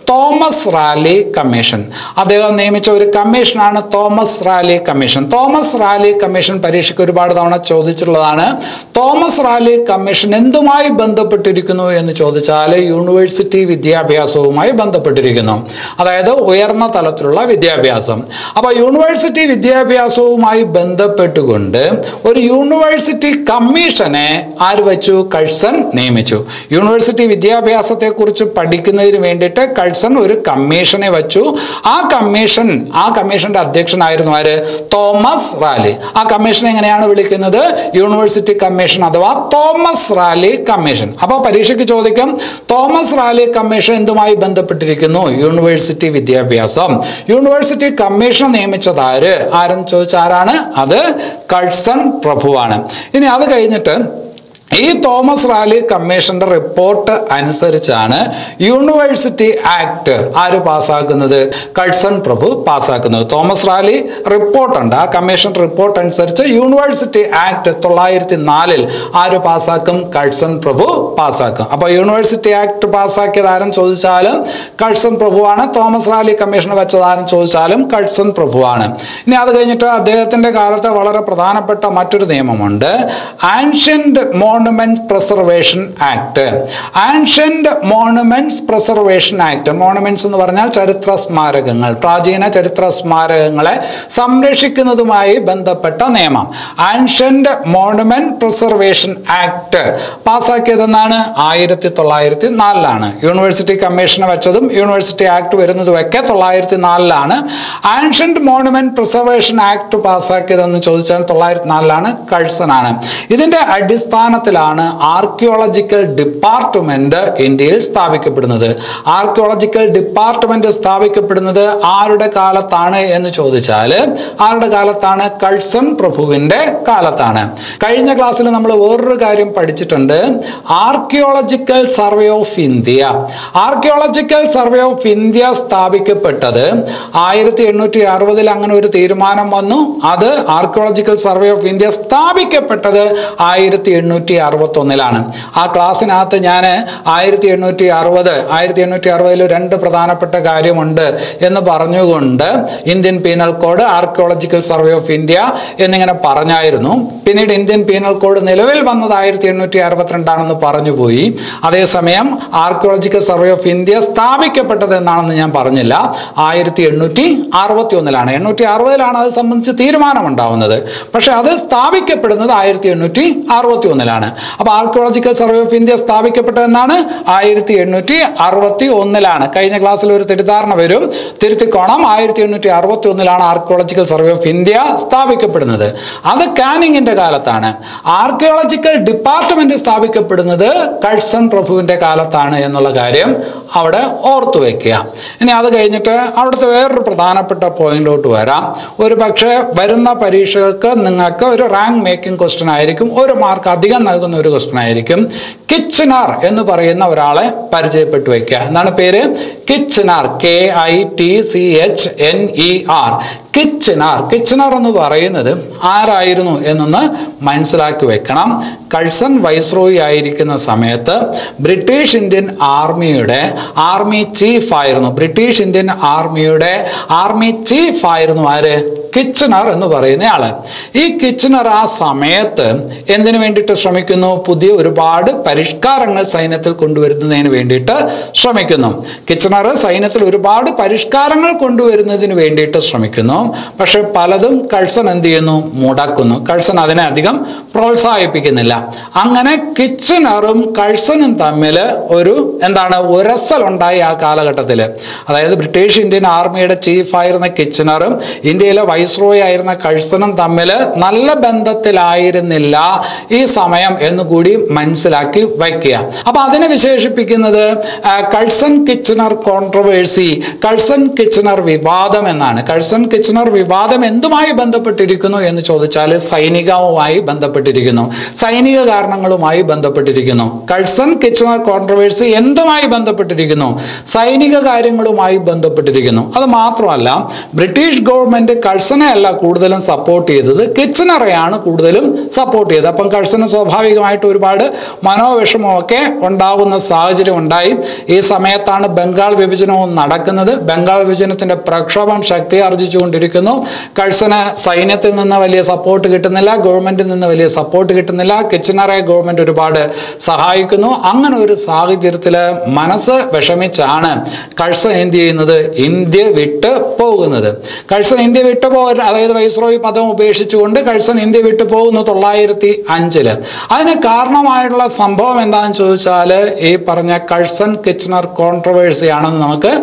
തോമസ് റാലി കമ്മീഷൻ അദ്ദേഹം നിയമിച്ച ഒരു കമ്മീഷനാണ് Thomas Raleigh commission Thomas Raleigh commission പരീക്ഷയ്ക്ക് ഒരുപാട് തവണ ചോദിച്ചിട്ടുള്ളതാണ് തോമസ് റാലി കമ്മീഷൻ എന്തുമായി ബന്ധപ്പെട്ടിരിക്കുന്നു എന്ന് ചോദിച്ചാൽ യൂണിവേഴ്സിറ്റി വിദ്യാഭ്യാസവുമായി ബന്ധപ്പെട്ടിരിക്കുന്നു അതായത് ഉയർന്ന തലത്തിലുള്ള വിദ്യാഭ്യാസം അപ്പോൾ യൂണിവേഴ്സിറ്റി വിദ്യാഭ്യാസവുമായി ബന്ധപ്പെട്ടുകൊണ്ട് ഒരു യൂണിവേഴ്സിറ്റി കമ്മീഷനെ ആര് വെച്ചു കഴ്സൺ നിയമിച്ചു യൂണിവേഴ്സിറ്റി വിദ്യാഭ്യാസത്തെക്കുറിച്ച് പഠിക്കുന്നതിന് വേണ്ടിയിട്ട് കഴ്സൺ ഒരു കമ്മീഷനെ വെച്ചു ആ കമ്മീഷൻ ആ കമ്മീഷന്റെ അധ്യക്ഷനായിരുന്നു ആര് തോമസ് റാലി ആ കമ്മീഷൻ എങ്ങനെയാണ് വിളിക്കുന്നത് യൂണിവേഴ്സിറ്റി കമ്മീഷൻ അഥവാ തോമസ് റാലി കമ്മീഷൻ അപ്പോൾ പരീക്ഷയ്ക്ക് ചോദിക്കും തോമസ് റാലി കമ്മീഷൻ എന്തുമായി ബന്ധപ്പെട്ടിരിക്കുന്നു യൂണിവേഴ്സിറ്റി വിദ്യാഭ്യാസം യൂണിവേഴ്സിറ്റി കമ്മീഷൻ നിയമിച്ചത് ആര് ആരെന്ന് ചോദിച്ചാൽ ആരാണ് അത് കഴ്സൺ പ്രഭുവാണ് ഇനി അത് കഴിഞ്ഞിട്ട് ഈ തോമസ് റാലി കമ്മീഷന്റെ റിപ്പോർട്ട് അനുസരിച്ചാണ് യൂണിവേഴ്സിറ്റി ആക്ട് ആര് പാസ്സാക്കുന്നത് കഴ്സൺ പ്രഭു പാസ്സാക്കുന്നത് തോമസ് റാലി റിപ്പോർട്ടുണ്ട് ആ കമ്മീഷൻ റിപ്പോർട്ട് അനുസരിച്ച് യൂണിവേഴ്സിറ്റി ആക്ട് തൊള്ളായിരത്തി നാലിൽ ആര് പാസ്സാക്കും കഴ്സൺ പ്രഭു പാസ്സാക്കും അപ്പോൾ യൂണിവേഴ്സിറ്റി ആക്ട് പാസ്സാക്കിയത് ആരും ചോദിച്ചാലും കഴ്സൺ പ്രഭുവാണ് തോമസ് റാലി കമ്മീഷൻ വെച്ചത് ആരും ചോദിച്ചാലും കഴ്സൺ പ്രഭുവാണ് ഇനി അത് കഴിഞ്ഞിട്ട് അദ്ദേഹത്തിന്റെ കാലത്ത് വളരെ പ്രധാനപ്പെട്ട മറ്റൊരു നിയമമുണ്ട് ancient monument preservation act ancient monuments preservation act monuments എന്ന് പറഞ്ഞാൽ ചരിത്ര സ്മാരകങ്ങൾ പ്രാചീന ചരിത്ര സ്മാരകങ്ങളെ സംരക്ഷിക്കുന്നതുമായി ബന്ധപ്പെട്ട നിയമം ആൻഷ്യന്റ് മോണുമെന്റ് പ്രിസർവേഷൻ ആക്ട് പാസ്സാക്കിയതെന്നാണ് ആയിരത്തി തൊള്ളായിരത്തി നാലിലാണ് യൂണിവേഴ്സിറ്റി കമ്മീഷൻ വെച്ചതും യൂണിവേഴ്സിറ്റി ആക്ട് വരുന്നതുമൊക്കെ തൊള്ളായിരത്തി നാലിലാണ് ആൻഷ്യന്റ് മോണുമെന്റ് പ്രിസർവേഷൻ ആക്ട് പാസ്സാക്കിയതെന്ന് ചോദിച്ചാൽ തൊള്ളായിരത്തി നാലിലാണ് കഴ്സനാണ് ഇതിന്റെ അടിസ്ഥാനത്തിലാണ് ആർക്കിയോളജിക്കൽ ഡിപ്പാർട്ട്മെന്റ് ഇന്ത്യയിൽ സ്ഥാപിക്കപ്പെടുന്നത് ആർക്കിയോളജിക്കൽ ഡിപ്പാർട്ട്മെന്റ് സ്ഥാപിക്കപ്പെടുന്നത് ആരുടെ കാലത്താണ് എന്ന് ചോദിച്ചാൽ ആരുടെ കാലത്താണ് കഴ്സൺ പ്രഭുവിന്റെ കാലത്താണ് കഴിഞ്ഞ ക്ലാസ്സിൽ നമ്മൾ വേറൊരു കാര്യം പഠിച്ചിട്ടുണ്ട് Archaeological Survey of India Archaeological Survey of India സ്ഥാപിക്കപ്പെട്ടത് ആയിരത്തി എണ്ണൂറ്റി അറുപതിൽ അങ്ങനെ ഒരു തീരുമാനം വന്നു അത് ആർക്കിയോളജിക്കൽ സർവേ ഓഫ് ഇന്ത്യ സ്ഥാപിക്കപ്പെട്ടത് ആയിരത്തി എണ്ണൂറ്റി അറുപത്തി ഒന്നിലാണ് ആ ക്ലാസ്സിനകത്ത് ഞാൻ ആയിരത്തി എണ്ണൂറ്റി അറുപത് ആയിരത്തി എണ്ണൂറ്റി അറുപതിൽ രണ്ട് പ്രധാനപ്പെട്ട കാര്യമുണ്ട് എന്ന് പറഞ്ഞുകൊണ്ട് Indian Penal Code Archaeological Survey of India എന്നിങ്ങനെ പറഞ്ഞായിരുന്നു പിന്നീട് ഇന്ത്യൻ പീനൽ കോഡ് നിലവിൽ വന്നത് ആയിരത്തി എണ്ണൂറ്റി അറുപത്തിരണ്ടാണെന്ന് പറഞ്ഞു പോയി അതേസമയം ആർക്കിയോളജിക്കൽ സർവേ ഓഫ് ഇന്ത്യ സ്ഥാപിക്കപ്പെട്ടത് എന്നാണെന്ന് ഞാൻ പറഞ്ഞില്ല ആയിരത്തി എണ്ണൂറ്റി അറുപത്തി ഒന്നിലാണ് എണ്ണൂറ്റി അറുപതിലാണ് അത് സംബന്ധിച്ച് തീരുമാനമുണ്ടാവുന്നത് പക്ഷെ അത് സ്ഥാപിക്കപ്പെടുന്നത് ആയിരത്തി എണ്ണൂറ്റി അറുപത്തി ഒന്നിലാണ് അപ്പോൾ ആർക്കിയോളജിക്കൽ സർവേ ഓഫ് ഇന്ത്യ സ്ഥാപിക്കപ്പെട്ടതെന്നാണ് ആയിരത്തി എണ്ണൂറ്റി അറുപത്തി ഒന്നിലാണ് കഴിഞ്ഞ ക്ലാസ്സിൽ ഒരു തെറ്റിദ്ധാരണ വരും തിരുത്തിക്കോണം ആയിരത്തി എണ്ണൂറ്റി അറുപത്തി ഒന്നിലാണ് ആർക്കിയോളജിക്കൽ സർവേ ഓഫ് ഇന്ത്യ സ്ഥാപിക്കപ്പെടുന്നത് അത് കാനിങ്ങിന്റെ കാലത്താണ് ആർക്കിയോളജിക്കൽ ഡിപ്പാർട്ട്മെന്റ് സ്ഥാപിക്കപ്പെടുന്നത് കഴ്സൺ പ്രഭുവിന്റെ കാലത്താണ് എന്നുള്ള കാര്യം അവിടെ ഓർത്തു വെക്കുക ഇനി അത് കഴിഞ്ഞിട്ട് അവിടുത്തെ വേറൊരു പ്രധാനപ്പെട്ട പോയിന്റിലോട്ട് വരാം ഒരു പക്ഷേ വരുന്ന പരീക്ഷകൾക്ക് നിങ്ങൾക്ക് ഒരു റാങ്ക് മേക്കിംഗ് ക്വസ്റ്റ്യൻ ആയിരിക്കും ഒരു മാർക്ക് അധികം നൽകുന്ന ഒരു ക്വസ്റ്റ്യൻ ആയിരിക്കും കിച്ചനാർ എന്ന് പറയുന്ന ഒരാളെ പരിചയപ്പെട്ടു വയ്ക്കുക എന്താണ് പേര് Kitchener K I T C H N E R Kitchener Kitchener എന്ന് പറയുന്നത് ആരായിരുന്നു എന്നൊന്ന് മനസ്സിലാക്കി വെക്കണം കഴ്സൺ വൈസ്രോയി ആയിരിക്കുന്ന സമയത്ത് ബ്രിട്ടീഷ് ഇന്ത്യൻ ആർമിയുടെ ആർമി ചീഫ് ആയിരുന്നു ബ്രിട്ടീഷ് ഇന്ത്യൻ ആർമിയുടെ ആർമി ചീഫ് ആയിരുന്നു ആര് കിച്ചണർ എന്ന് പറയുന്ന ആള് ഈ കിച്ചണർ ആ സമയത്ത് എന്തിനു വേണ്ടിയിട്ട് ശ്രമിക്കുന്നു പുതിയ ഒരുപാട് പരിഷ്കാരങ്ങൾ സൈന്യത്തിൽ കൊണ്ടുവരുന്നതിന് വേണ്ടിയിട്ട് ശ്രമിക്കുന്നു കിച്ചണർ സൈന്യത്തിൽ ഒരുപാട് പരിഷ്കാരങ്ങൾ കൊണ്ടുവരുന്നതിന് വേണ്ടിയിട്ട് ശ്രമിക്കുന്നു പക്ഷെ പലതും കഴ്സൺ എന്ത് ചെയ്യുന്നു മുടക്കുന്നു കഴ്സൺ അതിനെ അധികം പ്രോത്സാഹിപ്പിക്കുന്നില്ല അങ്ങനെ കിച്ചണറും കഴ്സണും തമ്മിൽ ഒരു എന്താണ് ഉരസലുണ്ടായി ആ കാലഘട്ടത്തിൽ അതായത് ബ്രിട്ടീഷ് ഇന്ത്യൻ ആർമിയുടെ ചീഫ് ആയിരുന്ന കിച്ചണറും ഇന്ത്യയിലെ വൈസ്രോയി ആയിരുന്ന കഴ്സണും തമ്മിൽ നല്ല ബന്ധത്തിലായിരുന്നില്ല ഈ സമയം എന്നുകൂടി മനസ്സിലാക്കി വയ്ക്കുക അപ്പൊ അതിനെ വിശേഷിപ്പിക്കുന്നത് ആ, Curzon Kitchener controversy Curzon Kitchener വിവാദം എന്നാണ് കഴ്സൺ കിച്ചണർ വിവാദം എന്തുമായി ബന്ധപ്പെട്ടിരിക്കുന്നു എന്ന് ചോദിച്ചാൽ സൈനികവുമായി ബന്ധപ്പെട്ടിരിക്കുന്നു സൈനിക കാരണങ്ങളുമായി ബന്ധപ്പെട്ടിരിക്കുന്നു കഴ്സൺ കിച്ചണർ കോൺട്രവേഴ്സി എന്തുമായി ബന്ധപ്പെട്ടിരിക്കുന്നു സൈനിക കാര്യങ്ങളുമായി ബന്ധപ്പെട്ടിരിക്കുന്നു അത് മാത്രമല്ല ബ്രിട്ടീഷ് ഗവൺമെന്റ് കഴ്സനെ അല്ല കൂടുതലും സപ്പോർട്ട് ചെയ്തത് കിച്ചണറെയാണ് കൂടുതലും സപ്പോർട്ട് ചെയ്തത് അപ്പം കഴ്സന് സ്വാഭാവികമായിട്ട് ഒരുപാട് മനോവിഷമമൊക്കെ ഉണ്ടാകുന്ന സാഹചര്യം ഉണ്ടായി ഈ സമയത്താണ് ബംഗാൾ വിഭജനവും നടക്കുന്നത് ബംഗാൾ വിഭജനത്തിന്റെ പ്രക്ഷോഭം ശക്തി ആർജിച്ചുകൊണ്ടിരിക്കുന്നു കഴ്സന് സൈന്യത്തിൽ നിന്ന് വലിയ സപ്പോർട്ട് കിട്ടുന്നില്ല ഗവൺമെന്റിൽ നിന്ന് വലിയ സപ്പോർട്ട് കിട്ടുന്നില്ല കിച്ചണറെ ഗവൺമെന്റ് ഒരുപാട് സഹായിക്കുന്നു അങ്ങനെ ഒരു സാഹചര്യത്തിൽ മനസ്സ് വിഷമിച്ചാണ് കഴ്സൺ എന്ത് ചെയ്യുന്നത് ഇന്ത്യ വിട്ട് പോകുന്നത് കഴ്സൺ ഇന്ത്യ വിട്ടു പോകാൻ അതായത് വൈസ്രോയി പദം ഉപേക്ഷിച്ചുകൊണ്ട് കഴ്സൺ ഇന്ത്യ വിട്ടു പോകുന്നു തൊള്ളായിരത്തി അഞ്ചില് അതിന് കാരണമായിട്ടുള്ള സംഭവം എന്താണെന്ന് ചോദിച്ചാൽ ഈ പറഞ്ഞ കഴ്സൺ കിച്ചണർ കോൺട്രവേഴ്സി ആണെന്ന് നമുക്ക്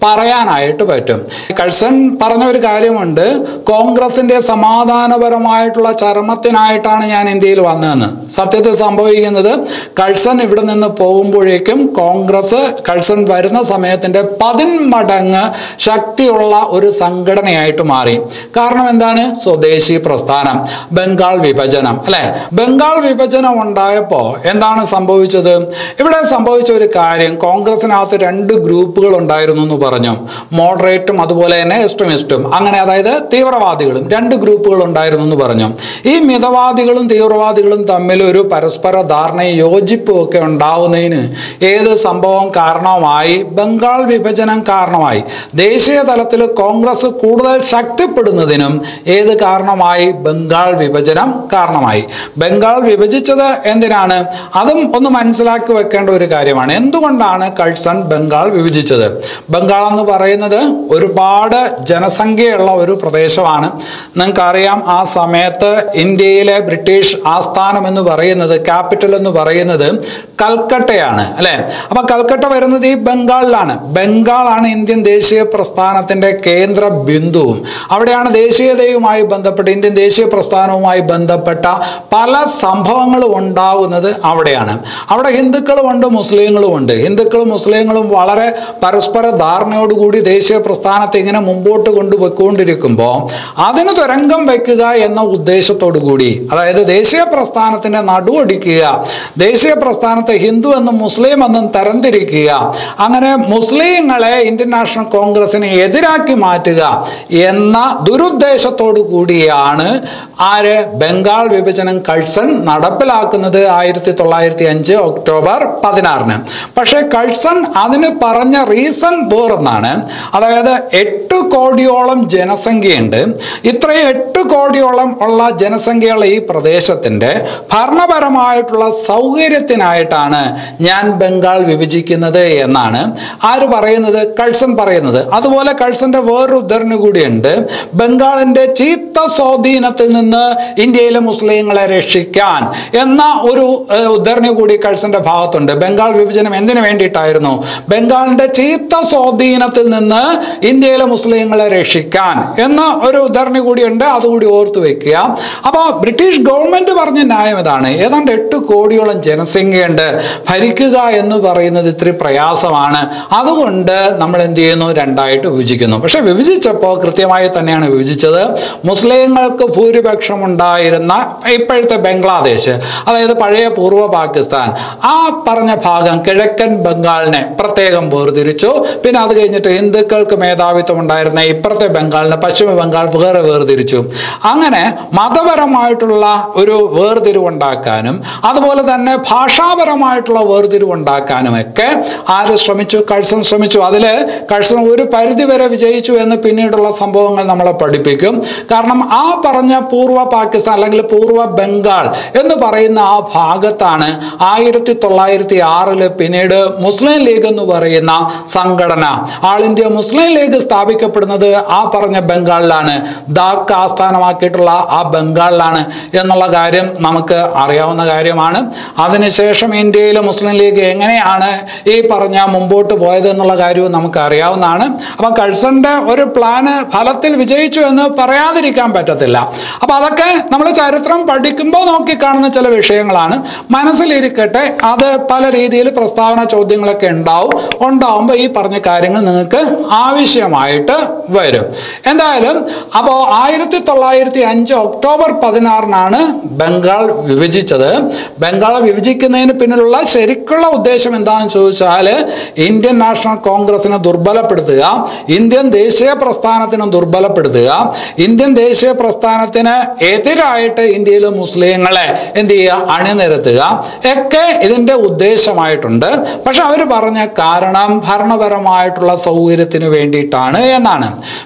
പറയാനായിട്ട് പറ്റും കഴ്സൺ പറഞ്ഞ ഒരു കാര്യമുണ്ട് കോൺഗ്രസിന്റെ സമാധാനപരമായിട്ടുള്ള ചരമത്തിനായിട്ടാണ് ഞാൻ ഇന്ത്യയിൽ വന്നതെന്ന് സത്യത്തിൽ സംഭവിക്കുന്നത് കഴ്സൺ ഇവിടെ നിന്ന് പോകുമ്പോഴേക്കും കോൺഗ്രസ് കഴ്സൺ വരുന്ന സമയത്തിന്റെ പതിന്മടങ്ങ് ശക്തിയുള്ള ഒരു സംഘടനയായിട്ട് മാറി കാരണം എന്താണ് സ്വദേശി പ്രസ്ഥാനം ബംഗാൾ വിഭജനം അല്ലെ ബംഗാൾ വിഭജനം ഉണ്ടായപ്പോ എന്താണ് സംഭവിച്ചത് ഇവിടെ സംഭവിച്ച ഒരു കാര്യം കോൺഗ്രസിനകത്ത് രണ്ട് ഗ്രൂപ്പുകൾ ഉണ്ടായിരുന്നു എന്ന് പറഞ്ഞു മോഡറേറ്റും അതുപോലെ തന്നെ എക്സ്ട്രീമിസ്റ്റും അങ്ങനെ അതായത് തീവ്രവാദികളും രണ്ട് ഗ്രൂപ്പുകൾ ഉണ്ടായിരുന്നു എന്ന് പറഞ്ഞു ഈ മിതവാദികളും തീവ്രവാദികളും തമ്മിൽ ഒരു പരസ്പര ധാരണയും യോജിപ്പും ഒക്കെ ഉണ്ടാവുന്നതിന് ഏത് സംഭവം കാരണമായി ബംഗാൾ വിഭജനം കാരണമായി ദേശീയ തലത്തിൽ കോൺഗ്രസ് കൂടുതൽ ശക്തിപ്പെടുന്നതിനും ഏത് കാരണമായി ബംഗാൾ വിഭജനം കാരണമായി ബംഗാൾ വിഭജിച്ചത് എന്തിനാണ് അതും ഒന്ന് മനസ്സിലാക്കി വെക്കേണ്ട ഒരു കാര്യമാണ് എന്തുകൊണ്ടാണ് കഴ്സൺ ബംഗാൾ വിഭജിച്ചത് ബംഗാൾ എന്ന് പറയുന്നത് ഒരുപാട് ജനസംഖ്യയുള്ള ഒരു പ്രദേശമാണ് നിങ്ങൾക്കറിയാം ആ സമയത്ത് ഇന്ത്യയിലെ ബ്രിട്ടീഷ് ആസ്ഥാനം എന്ന് പറയുന്നത് ക്യാപിറ്റൽ എന്ന് പറയുന്നത് കൽക്കട്ടയാണ് അല്ലെ അപ്പൊ കൽക്കട്ട വരുന്നത് ഈ ബംഗാളിലാണ് ബംഗാളാണ് ഇന്ത്യൻ ദേശീയ പ്രസ്ഥാനത്തിന്റെ കേന്ദ്ര ബിന്ദുവും അവിടെയാണ് ദേശീയതയുമായി ബന്ധപ്പെട്ട് ഇന്ത്യൻ ദേശീയ പ്രസ്ഥാനവുമായി ബന്ധപ്പെട്ട പല സംഭവങ്ങളും ഉണ്ടാവുന്നത് അവിടെയാണ് അവിടെ ഹിന്ദുക്കളുമുണ്ട് മുസ്ലിങ്ങളുമുണ്ട് ഹിന്ദുക്കളും മുസ്ലിങ്ങളും വളരെ പരസ്പര ധാരണയോടുകൂടി ദേശീയ പ്രസ്ഥാനത്തെ ഇങ്ങനെ മുമ്പോട്ട് കൊണ്ടുപോയിക്കൊണ്ടിരിക്കുമ്പോൾ അതിന് തുരങ്കം വയ്ക്കുക എന്ന ഉദ്ദേശത്തോടു കൂടി അതായത് ദേശീയ പ്രസ്ഥാനത്തിന്റെ നടുവൊടിക്കുക ദേശീയ പ്രസ്ഥാനത്തെ ഹിന്ദു എന്നും മുസ്ലിം എന്നും തരംതിരിക്കുക അങ്ങനെ മുസ്ലിങ്ങളെ ഇന്ത്യൻ നാഷണൽ കോൺഗ്രസിനെ എതിരാക്കി മാറ്റുക എന്ന ദുരുദ്ദേശത്തോടു കൂടിയാണ് ആര് ബംഗാൾ വിഭജനം കഴ്സൺ നടപ്പിലാക്കുന്നത് ആയിരത്തി തൊള്ളായിരത്തി അഞ്ച് ഒക്ടോബർ പതിനാറിന് പക്ഷേ കഴ്സൺ അതിന് പറഞ്ഞ റീസൺ വേറൊന്നാണ് അതായത് എട്ട് കോടിയോളം ജനസംഖ്യയുണ്ട് ഇത്രയും എട്ട് കോടിയോളം ഉള്ള ജനസംഖ്യയുള്ള ഈ പ്രദേശത്തിൻ്റെ ഭരണപരമായിട്ടുള്ള സൗകര്യത്തിനായിട്ടാണ് ഞാൻ ബംഗാൾ വിഭജിക്കുന്നത് എന്നാണ് ആര് പറയുന്നത് കഴ്സൺ പറയുന്നത് അതുപോലെ കഴ്സന്റെ വേറൊരു ഉദ്ധരണി കൂടിയുണ്ട് ബംഗാളിന്റെ ചീത്ത സ്വാധീനത്തിൽ നിന്ന് ഇന്ത്യയിലെ മുസ്ലിങ്ങളെ രക്ഷിക്കാൻ എന്ന ഒരു ഏഹ്, ഉദ്ധരണി കൂടി കഴ്സന്റെ ഭാഗത്തുണ്ട് ബംഗാൾ വിഭജനം എന്തിനു വേണ്ടിയിട്ടായിരുന്നു ബംഗാളിന്റെ ചീത്ത സ്വാധീനത്തിൽ നിന്ന് ഇന്ത്യയിലെ മുസ്ലിങ്ങളെ രക്ഷിക്കാൻ എന്ന ഒരു ഉദ്ധരണി കൂടിയുണ്ട് അതുകൂടി ഓർത്തു വെക്കുക അപ്പോൾ ബ്രിട്ടീഷ് ഗവൺമെന്റ് പറഞ്ഞ ന്യായം ഇതാണ് ഏതാണ്ട് എട്ട് കോടിയോളം ജനസംഖ്യയുണ്ട് ഭരിക്കുക എന്ന് പറയുന്നത് ഇത്തിരി പ്രയാസമാണ് അതുകൊണ്ട് നമ്മൾ എന്ത് ചെയ്യുന്നു രണ്ടായിട്ട് വിഭജിക്കുന്നു പക്ഷെ വിഭജിച്ചപ്പോൾ കൃത്യമായി തന്നെയാണ് വിഭജിച്ചത് മുസ്ലിങ്ങൾക്ക് ഭൂരിപക്ഷം ഉണ്ടായിരുന്ന ഇപ്പോഴത്തെ ബംഗ്ലാദേശ് അതായത് പഴയ പൂർവ്വ പാകിസ്ഥാൻ ആ പറഞ്ഞ ഭാഗം കിഴക്കൻ ബംഗാളിനെ പ്രത്യേകം വേർതിരിച്ചു പിന്നെ അത് കഴിഞ്ഞിട്ട് ഹിന്ദുക്കൾക്ക് മേധാവിത്വം ഉണ്ടായിരുന്ന ഇപ്പുറത്തെ ബംഗാളിനെ പശ്ചിമ ബംഗാൾ വേറെ വേർതിരിച്ചു അങ്ങനെ മതപരമായിട്ടുള്ള ഒരു വേർതിരിവുണ്ടാക്കാനും അതുപോലെ തന്നെ ഭാഷാപരമായിട്ടുള്ള വേർതിരിവുണ്ടാക്കാനും ഒക്കെ ആര് ശ്രമിച്ചു കഴ്സൺ ശ്രമിച്ചു അതിൽ കഴ്സൺ ഒരു പരിധി വരെ വിജയിച്ചു എന്ന് പിന്നീടുള്ള സംഭവങ്ങൾ നമ്മളെ പഠിപ്പിക്കും കാരണം ആ പറഞ്ഞ പൂർവ്വ പാകിസ്ഥാൻ അല്ലെങ്കിൽ പൂർവ്വ ബംഗാൾ എന്ന് പറയുന്ന ആ ഭാഗത്താണ് ആയിരത്തി തൊള്ളായിരത്തി ആറില് പിന്നീട് മുസ്ലിം ലീഗ് എന്ന് പറയുന്ന സംഘടന ആൾ ഇന്ത്യ മുസ്ലിം ലീഗ് സ്ഥാപിക്കപ്പെടുന്നത് ആ പറഞ്ഞ ബംഗാളിലാണ് ധാക്ക ആസ്ഥാനമാക്കിയിട്ടുള്ള ആ ബംഗാളിലാണ് എന്നുള്ള കാര്യം നമുക്ക് അറിയാവുന്ന കാര്യമാണ് അതിനുശേഷം ഇന്ത്യയിലെ മുസ്ലിം ലീഗ് എങ്ങനെയാണ് ഈ പറഞ്ഞ മുമ്പോട്ട് പോയത് എന്നുള്ള കാര്യവും നമുക്ക് അറിയാവുന്നതാണ് അപ്പം കഴ്സന്റെ ഒരു പ്ലാന് ഫലത്തിൽ വിജയിച്ചു എന്ന് പറയാതിരിക്കാൻ പറ്റത്തില്ല അപ്പം അതൊക്കെ നമ്മൾ ചരിത്രം പഠിക്കുമ്പോൾ നോക്കിക്കാണുന്ന ചില വിഷയങ്ങളാണ് മനസ്സിലിരിക്കട്ടെ അത് പല രീതിയിൽ പ്രസ്താവന ചോദ്യങ്ങളൊക്കെ ഉണ്ടാവും ഉണ്ടാവുമ്പോൾ ഈ പറഞ്ഞ കാര്യങ്ങൾ നിങ്ങൾക്ക് ആവശ്യമായിട്ട് വരും എന്തായാലും അപ്പോൾ ആയിരത്തി തൊള്ളായിരത്തി അഞ്ച് ഒക്ടോബർ പതിനാറിനാണ് ബംഗാൾ വിഭജിച്ചത് ബംഗാൾ വിഭജിക്കുന്നതിന് പിന്നിലുള്ള ശരിക്കുള്ള ഉദ്ദേശം എന്താണെന്ന് ചോദിച്ചാൽ ഇന്ത്യൻ നാഷണൽ കോൺഗ്രസിനെ ദുർബലപ്പെടുത്തുക ഇന്ത്യൻ ദേശീയ പ്രസ്ഥാനത്തിനെ ദുർബലപ്പെടുത്തുക ഇന്ത്യൻ ദേശീയ പ്രസ്ഥാനത്തിന് എതിരായിട്ട് ഇന്ത്യയിലെ മുസ്ലിങ്ങളെ എന്ത് ചെയ്യുക അണിനിരത്തുക ഒക്കെ ഇതിൻ്റെ ഉദ്ദേശമായിട്ടുണ്ട് പക്ഷെ അവർ പറഞ്ഞ കാരണം ഭരണപരമായിട്ടുള്ള സൗകര്യത്തിന് വേണ്ടിയിട്ടാണ് എന്നാണ്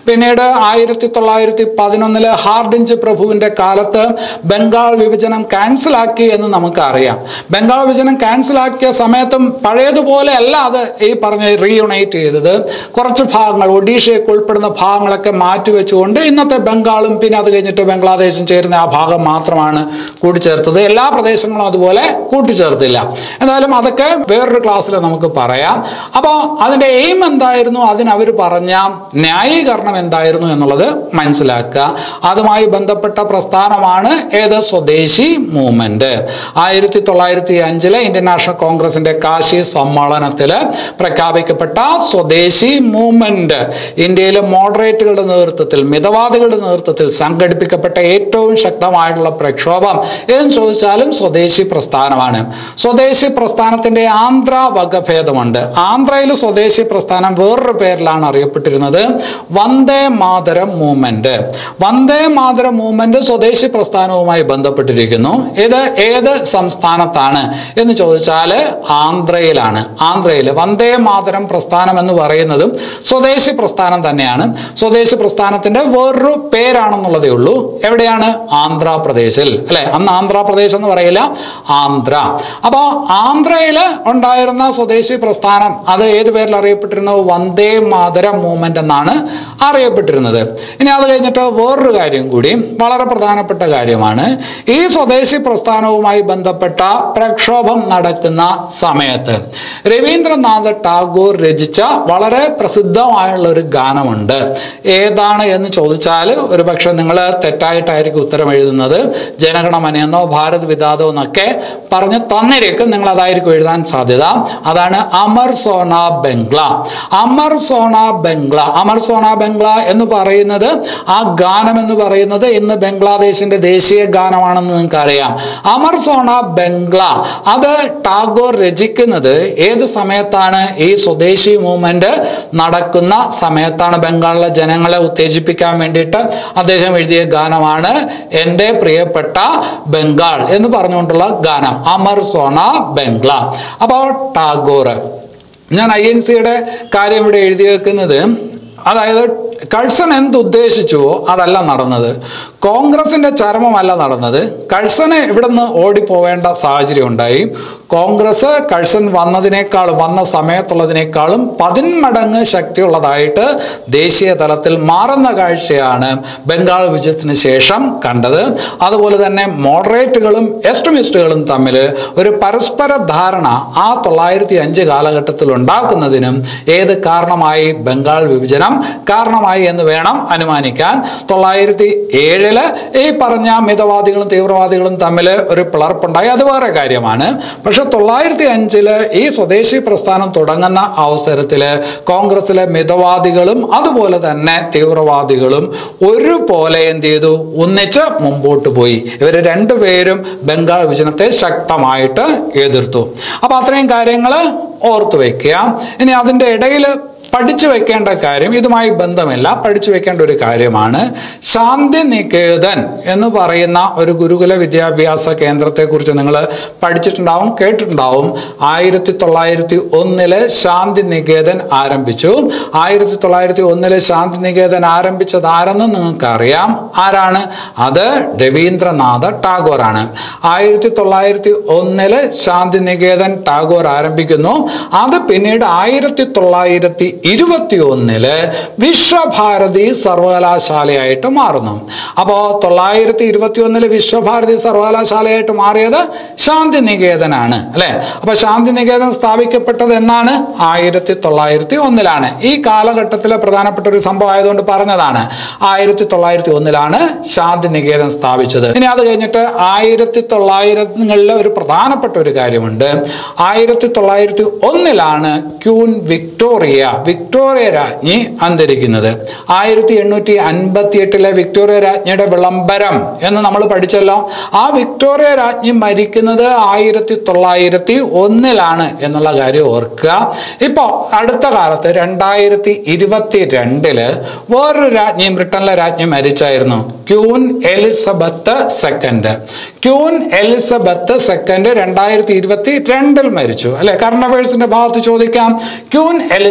പിന്നീട് ആയിരത്തി തൊള്ളായിരത്തി പതിനൊന്നില് ഹാർഡിഞ്ച് പ്രഭുവിന്റെ കാലത്ത് ബംഗാൾ വിഭജനം ക്യാൻസലാക്കി എന്ന് നമുക്കറിയാം ബംഗാൾ വിഭജനം ക്യാൻസലാക്കിയ സമയത്തും പഴയതുപോലെ അല്ല അത് ഈ പറഞ്ഞ റീയുണൈറ്റ് ചെയ്തത് കുറച്ച് ഭാഗങ്ങൾ ഒഡീഷയൊക്കെ ഉൾപ്പെടുന്ന ഭാഗങ്ങളൊക്കെ മാറ്റിവെച്ചുകൊണ്ട് ഇന്നത്തെ ബംഗാളും പിന്നെ അത് കഴിഞ്ഞിട്ട് ബംഗ്ലാദേശും ചേരുന്ന ആ ഭാഗം മാത്രമാണ് കൂട്ടിച്ചേർത്തത് എല്ലാ പ്രദേശങ്ങളും അതുപോലെ കൂട്ടിച്ചേർത്തില്ല എന്തായാലും അതൊക്കെ വേറൊരു ക്ലാസ്സിൽ നമുക്ക് പറയാം അപ്പോൾ അതിൻ്റെ എയിം എന്തായിരുന്നു അതിന് അവർ പറഞ്ഞ ന്യായീകരണം എന്തായിരുന്നു എന്നുള്ളത് മനസ്സിലാക്കുക അതുമായി ബന്ധപ്പെട്ട പ്രസ്ഥാനമാണ് ഏത് സ്വദേശി മൂവ്മെന്റ് ആയിരത്തി തൊള്ളായിരത്തി അഞ്ചിലെ ഇന്ത്യൻ നാഷണൽ കോൺഗ്രസിന്റെ കാശി സമ്മേളനത്തിൽ പ്രഖ്യാപിക്കപ്പെട്ട സ്വദേശി മൂവ്മെന്റ് ഇന്ത്യയിലെ മോഡറേറ്റുകളുടെ നേതൃത്വത്തിൽ മിതവാദികളുടെ നേതൃത്വത്തിൽ സംഘടിപ്പിക്കപ്പെട്ട ഏറ്റവും ശക്തമായിട്ടുള്ള പ്രക്ഷോഭം എന്ന് ചോദിച്ചാലും സ്വദേശി പ്രസ്ഥാനമാണ് സ്വദേശി പ്രസ്ഥാനത്തിന്റെ ആന്ധ്ര വകഭേദമുണ്ട് ആന്ധ്രയിൽ സ്വദേശി പ്രസ്ഥാനം വേറൊരു പേരിലാണ് അറിയപ്പെട്ടിരുന്നത് വന്ദേ മാതരം മൂവ്മെന്റ് വന്ദേ മാതരം മൂവ്മെന്റ് സ്വദേശി പ്രസ്ഥാനവുമായി ബന്ധപ്പെട്ടിരിക്കുന്നു ഇത് ഏത് സംസ്ഥാനത്താണ് എന്ന് ചോദിച്ചാൽ ആന്ധ്രയിലാണ് ആന്ധ്രയിൽ വന്ദേ മാതരം പ്രസ്ഥാനം എന്ന് പറയുന്നതും സ്വദേശി പ്രസ്ഥാനം തന്നെയാണ് സ്വദേശി പ്രസ്ഥാനത്തിന്റെ വേറൊരു പേരാണെന്നുള്ളതേ ഉള്ളൂ എവിടെയാണ് ആന്ധ്രാപ്രദേശിൽ അല്ലെ അന്ന് ആന്ധ്രാപ്രദേശ് എന്ന് പറയില്ല ആന്ധ്ര അപ്പോൾ ആന്ധ്രയിൽ ഉണ്ടായിരുന്ന സ്വദേശി പ്രസ്ഥാനം അത് ഏത് പേരിൽ അറിയപ്പെട്ടിരുന്നു വന്ദേ മാതരം മൂവ്മെന്റ് എന്നാണ് അറിയപ്പെട്ടിരുന്നത് ഇനി അത് കഴിഞ്ഞിട്ട് വേറൊരു കാര്യം കൂടി വളരെ പ്രധാനപ്പെട്ട കാര്യമാണ് ഈ സ്വദേശി പ്രസ്ഥാനവുമായി ബന്ധപ്പെട്ട പ്രക്ഷോഭം നടക്കുന്ന സമയത്ത് രവീന്ദ്രനാഥ് ടാഗോർ രചിച്ച വളരെ പ്രസിദ്ധമായുള്ള ഒരു ഗാനമുണ്ട് ഏതാണ് എന്ന് ചോദിച്ചാൽ ഒരു പക്ഷെ നിങ്ങൾ തെറ്റായിട്ടായിരിക്കും ഉത്തരം എഴുതുന്നത് ജനഗണമനയെന്നോ ഭാരത് വിധാതോ എന്നൊക്കെ പറഞ്ഞ് തന്നിരിക്കും നിങ്ങൾ അതായിരിക്കും എഴുതാൻ സാധ്യത അതാണ് അമർ സോന ബംഗ്ല അമർ സോന ബംഗ്ല അമർ സോന ബംഗ്ല എന്ന് പറയുന്നത് ആ ഗാനം എന്ന് പറയുന്നത് ഇന്ന് ബംഗ്ലാദേശിന്റെ ദേശീയ ഗാനമാണെന്ന് നിങ്ങൾക്ക് അറിയാം അമർ സോണ ബംഗ്ല അത് ടാഗോർ രചിക്കുന്നത് ഏത് സമയത്താണ് ഈ സ്വദേശി മൂവ്മെന്റ് നടക്കുന്ന സമയത്താണ് ബംഗാളിലെ ജനങ്ങളെ ഉത്തേജിപ്പിക്കാൻ വേണ്ടിയിട്ട് അദ്ദേഹം എഴുതിയ ഗാനമാണ് എൻ്റെ പ്രിയപ്പെട്ട ബംഗാൾ എന്ന് പറഞ്ഞുകൊണ്ടുള്ള ഗാനം അമർ സോണ ബംഗ്ല അപ്പോൾ ടാഗോർ ഞാൻ ഐ എൻ സിയുടെ കാര്യം ഇവിടെ എഴുതി വെക്കുന്നത് അതായത് കഴ്സൺ എന്തുദ്ദേശിച്ചുവോ അതല്ല നടന്നത് കോൺഗ്രസിന്റെ ചരമമല്ല നടന്നത് കഴ്സന് ഇവിടുന്ന് ഓടിപ്പോവേണ്ട സാഹചര്യം ഉണ്ടായി കോൺഗ്രസ് കഴ്സൺ വന്നതിനേക്കാളും വന്ന സമയത്തുള്ളതിനേക്കാളും പതിന്മടങ്ങ് ശക്തിയുള്ളതായിട്ട് ദേശീയ തലത്തിൽ മാറുന്ന കാഴ്ചയാണ് ബംഗാൾ വിജയത്തിന് ശേഷം കണ്ടത് അതുപോലെ തന്നെ മോഡറേറ്റുകളും എക്സ്ട്രീമിസ്റ്റുകളും തമ്മിൽ ഒരു പരസ്പര ധാരണ ആ തൊള്ളായിരത്തി അഞ്ച് കാലഘട്ടത്തിൽ ഉണ്ടാക്കുന്നതിനും ഏത് കാരണമായി ബംഗാൾ വിഭജനം കാരണമായി എന്ന് വേണം അനുമാനിക്കാൻ തൊള്ളായിരത്തി ഏഴില് ഈ പറഞ്ഞ മിതവാദികളും തീവ്രവാദികളും തമ്മിൽ ഒരു പിളർപ്പുണ്ടായി അത് വേറെ കാര്യമാണ് പക്ഷെ തൊള്ളായിരത്തി അഞ്ചില് ഈ സ്വദേശി പ്രസ്ഥാനം തുടങ്ങുന്ന അവസരത്തിൽ കോൺഗ്രസിലെ മിതവാദികളും അതുപോലെ തന്നെ തീവ്രവാദികളും ഒരുപോലെ എന്ത് ചെയ്തു ഒന്നിച്ച് മുമ്പോട്ട് പോയി ഇവർ രണ്ടുപേരും ബംഗാൾ വിഭജനത്തെ ശക്തമായിട്ട് എതിർത്തു അപ്പൊ അത്രയും കാര്യങ്ങൾ ഓർത്തു വെക്കുക ഇനി അതിൻ്റെ ഇടയിൽ പഠിച്ചു വെക്കേണ്ട കാര്യം ഇതുമായി ബന്ധമില്ല പഠിച്ചു വെക്കേണ്ട ഒരു കാര്യമാണ് ശാന്തി നികേതൻ എന്ന് പറയുന്ന ഒരു ഗുരുകുല വിദ്യാഭ്യാസ കേന്ദ്രത്തെക്കുറിച്ച് നിങ്ങൾ പഠിച്ചിട്ടുണ്ടാവും കേട്ടിട്ടുണ്ടാവും ആയിരത്തി തൊള്ളായിരത്തി ഒന്നില് ശാന്തി നികേതൻ ആരംഭിച്ചു ആയിരത്തി തൊള്ളായിരത്തി ഒന്നില് ശാന്തി നികേതൻ ആരംഭിച്ചത് ആരെന്ന് നിങ്ങൾക്കറിയാം ആരാണ് അത് രവീന്ദ്രനാഥ ടാഗോർ ആണ് ആയിരത്തി തൊള്ളായിരത്തി ഒന്നില് ശാന്തി നികേതൻ ടാഗോർ ആരംഭിക്കുന്നു അത് പിന്നീട് ആയിരത്തി തൊള്ളായിരത്തി ഇരുപത്തി ഒന്നില് വിശ്വഭാരതി സർവകലാശാലയായിട്ട് മാറുന്നു അപ്പോൾ തൊള്ളായിരത്തി ഇരുപത്തി ഒന്നില് വിശ്വഭാരതി സർവകലാശാലയായിട്ട് മാറിയത് ശാന്തി നികേതനാണ് അല്ലെ അപ്പൊ ശാന്തി നികേതൻ സ്ഥാപിക്കപ്പെട്ടത് എന്നാണ് ആയിരത്തി തൊള്ളായിരത്തി ഒന്നിലാണ് ഈ കാലഘട്ടത്തിലെ പ്രധാനപ്പെട്ട ഒരു സംഭവം ആയതുകൊണ്ട് പറഞ്ഞതാണ് ആയിരത്തി തൊള്ളായിരത്തി ഒന്നിലാണ് ശാന്തി നികേതൻ സ്ഥാപിച്ചത് ഇനി അത് കഴിഞ്ഞിട്ട് ആയിരത്തി തൊള്ളായിരങ്ങളിലെ ഒരു പ്രധാനപ്പെട്ട ഒരു കാര്യമുണ്ട് ആയിരത്തി തൊള്ളായിരത്തി ഒന്നിലാണ് ക്യൂൻ വിക്ടോറിയ വിക്ടോറിയ രാജ്ഞി അന്തരിക്കുന്നത് ആയിരത്തി എണ്ണൂറ്റി അൻപത്തി എട്ടിലെ വിക്ടോറിയ രാജ്ഞിയുടെ വിളംബരം എന്ന് നമ്മൾ പഠിച്ചല്ലോ ആ വിക്ടോറിയ രാജ്ഞി മരിക്കുന്നത് ആയിരത്തി തൊള്ളായിരത്തി ഒന്നിലാണ് എന്നുള്ള കാര്യം ഓർക്കുക ഇപ്പോൾ അടുത്ത കാലത്ത് രണ്ടായിരത്തി ഇരുപത്തി രണ്ടില് വേറൊരു രാജ്ഞിയും ബ്രിട്ടനിലെ രാജ്ഞി മരിച്ചായിരുന്നു queen Elizabeth second queen Elizabeth second രണ്ടായിരത്തി ഇരുപത്തി രണ്ടിൽ മരിച്ചു അല്ലെ കറണ്ട് അഫയേഴ്സിന്റെ ഭാഗത്ത് ചോദിക്കാം queen Elizabeth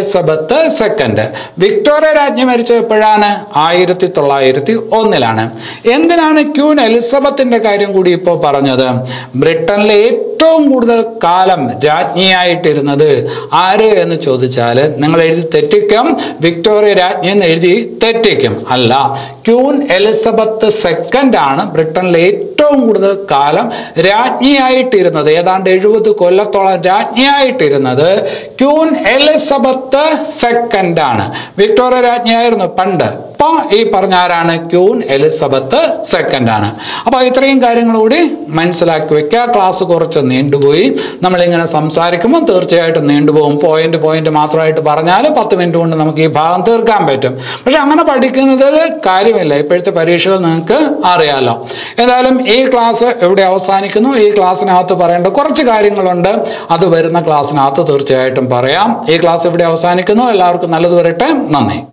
Elizabeth second Victoria രാജ്ഞി മരിച്ചത് എപ്പോഴാണ് ആയിരത്തി തൊള്ളായിരത്തി ഒന്നിലാണ് എന്തിനാണ് ക്യൂൻ എലിസബത്തിന്റെ കാര്യം കൂടി ഇപ്പോൾ പറഞ്ഞത് ബ്രിട്ടനിലെ ഏറ്റവും കൂടുതൽ കാലം രാജ്ഞിയായിട്ടിരുന്നത് ആര് എന്ന് ചോദിച്ചാൽ നിങ്ങൾ എഴുതി തെറ്റിക്കും വിക്ടോറിയ രാജ്ഞി എന്ന് എഴുതി തെറ്റിക്കും അല്ല ക്യൂൻ എലിസബത്ത് സെക്കൻഡ് ആണ് ബ്രിട്ടനിലെ ഏറ്റവും കൂടുതൽ കാലം രാജ്ഞിയായിട്ടിരുന്നത് ഏതാണ്ട് എഴുപത് കൊല്ലത്തോളം രാജ്ഞിയായിട്ടിരുന്നത് ക്യൂൻ എലിസബത്ത് സെക്കൻഡ് ആണ് വിക്ടോറിയ രാജ്ഞിയായിരുന്നു പണ്ട് ഇപ്പൊ ഈ പറഞ്ഞ ആരാണ് ക്യൂൻ എലിസബത്ത് സെക്കൻഡ് ആണ് അപ്പൊ ഇത്രയും കാര്യങ്ങൾ കൂടി മനസ്സിലാക്കി വെക്കുക ക്ലാസ് കുറച്ച് നീണ്ടുപോയി നമ്മളിങ്ങനെ സംസാരിക്കുമ്പോൾ തീർച്ചയായിട്ടും നീണ്ടുപോകും പോയിന്റ് പോയിന്റ് മാത്രമായിട്ട് പറഞ്ഞാൽ പത്ത് മിനിറ്റ് കൊണ്ട് നമുക്ക് ഈ ഭാഗം തീർക്കാൻ പറ്റും പക്ഷെ അങ്ങനെ പഠിക്കുന്നതിൽ കാര്യമില്ല ഇപ്പോഴത്തെ പരീക്ഷകൾ നിങ്ങൾക്ക് അറിയാലോ ഏതായാലും ഈ ക്ലാസ് എവിടെ അവസാനിക്കുന്നു ഈ ക്ലാസ്സിനകത്ത് പറയേണ്ട കുറച്ച് കാര്യങ്ങളുണ്ട് അത് വരുന്ന ക്ലാസ്സിനകത്ത് തീർച്ചയായിട്ടും പറയാം ഈ ക്ലാസ് ഇവിടെ അവസാനിക്കുന്നു എല്ലാവർക്കും നല്ലത് വരട്ടെ നന്ദി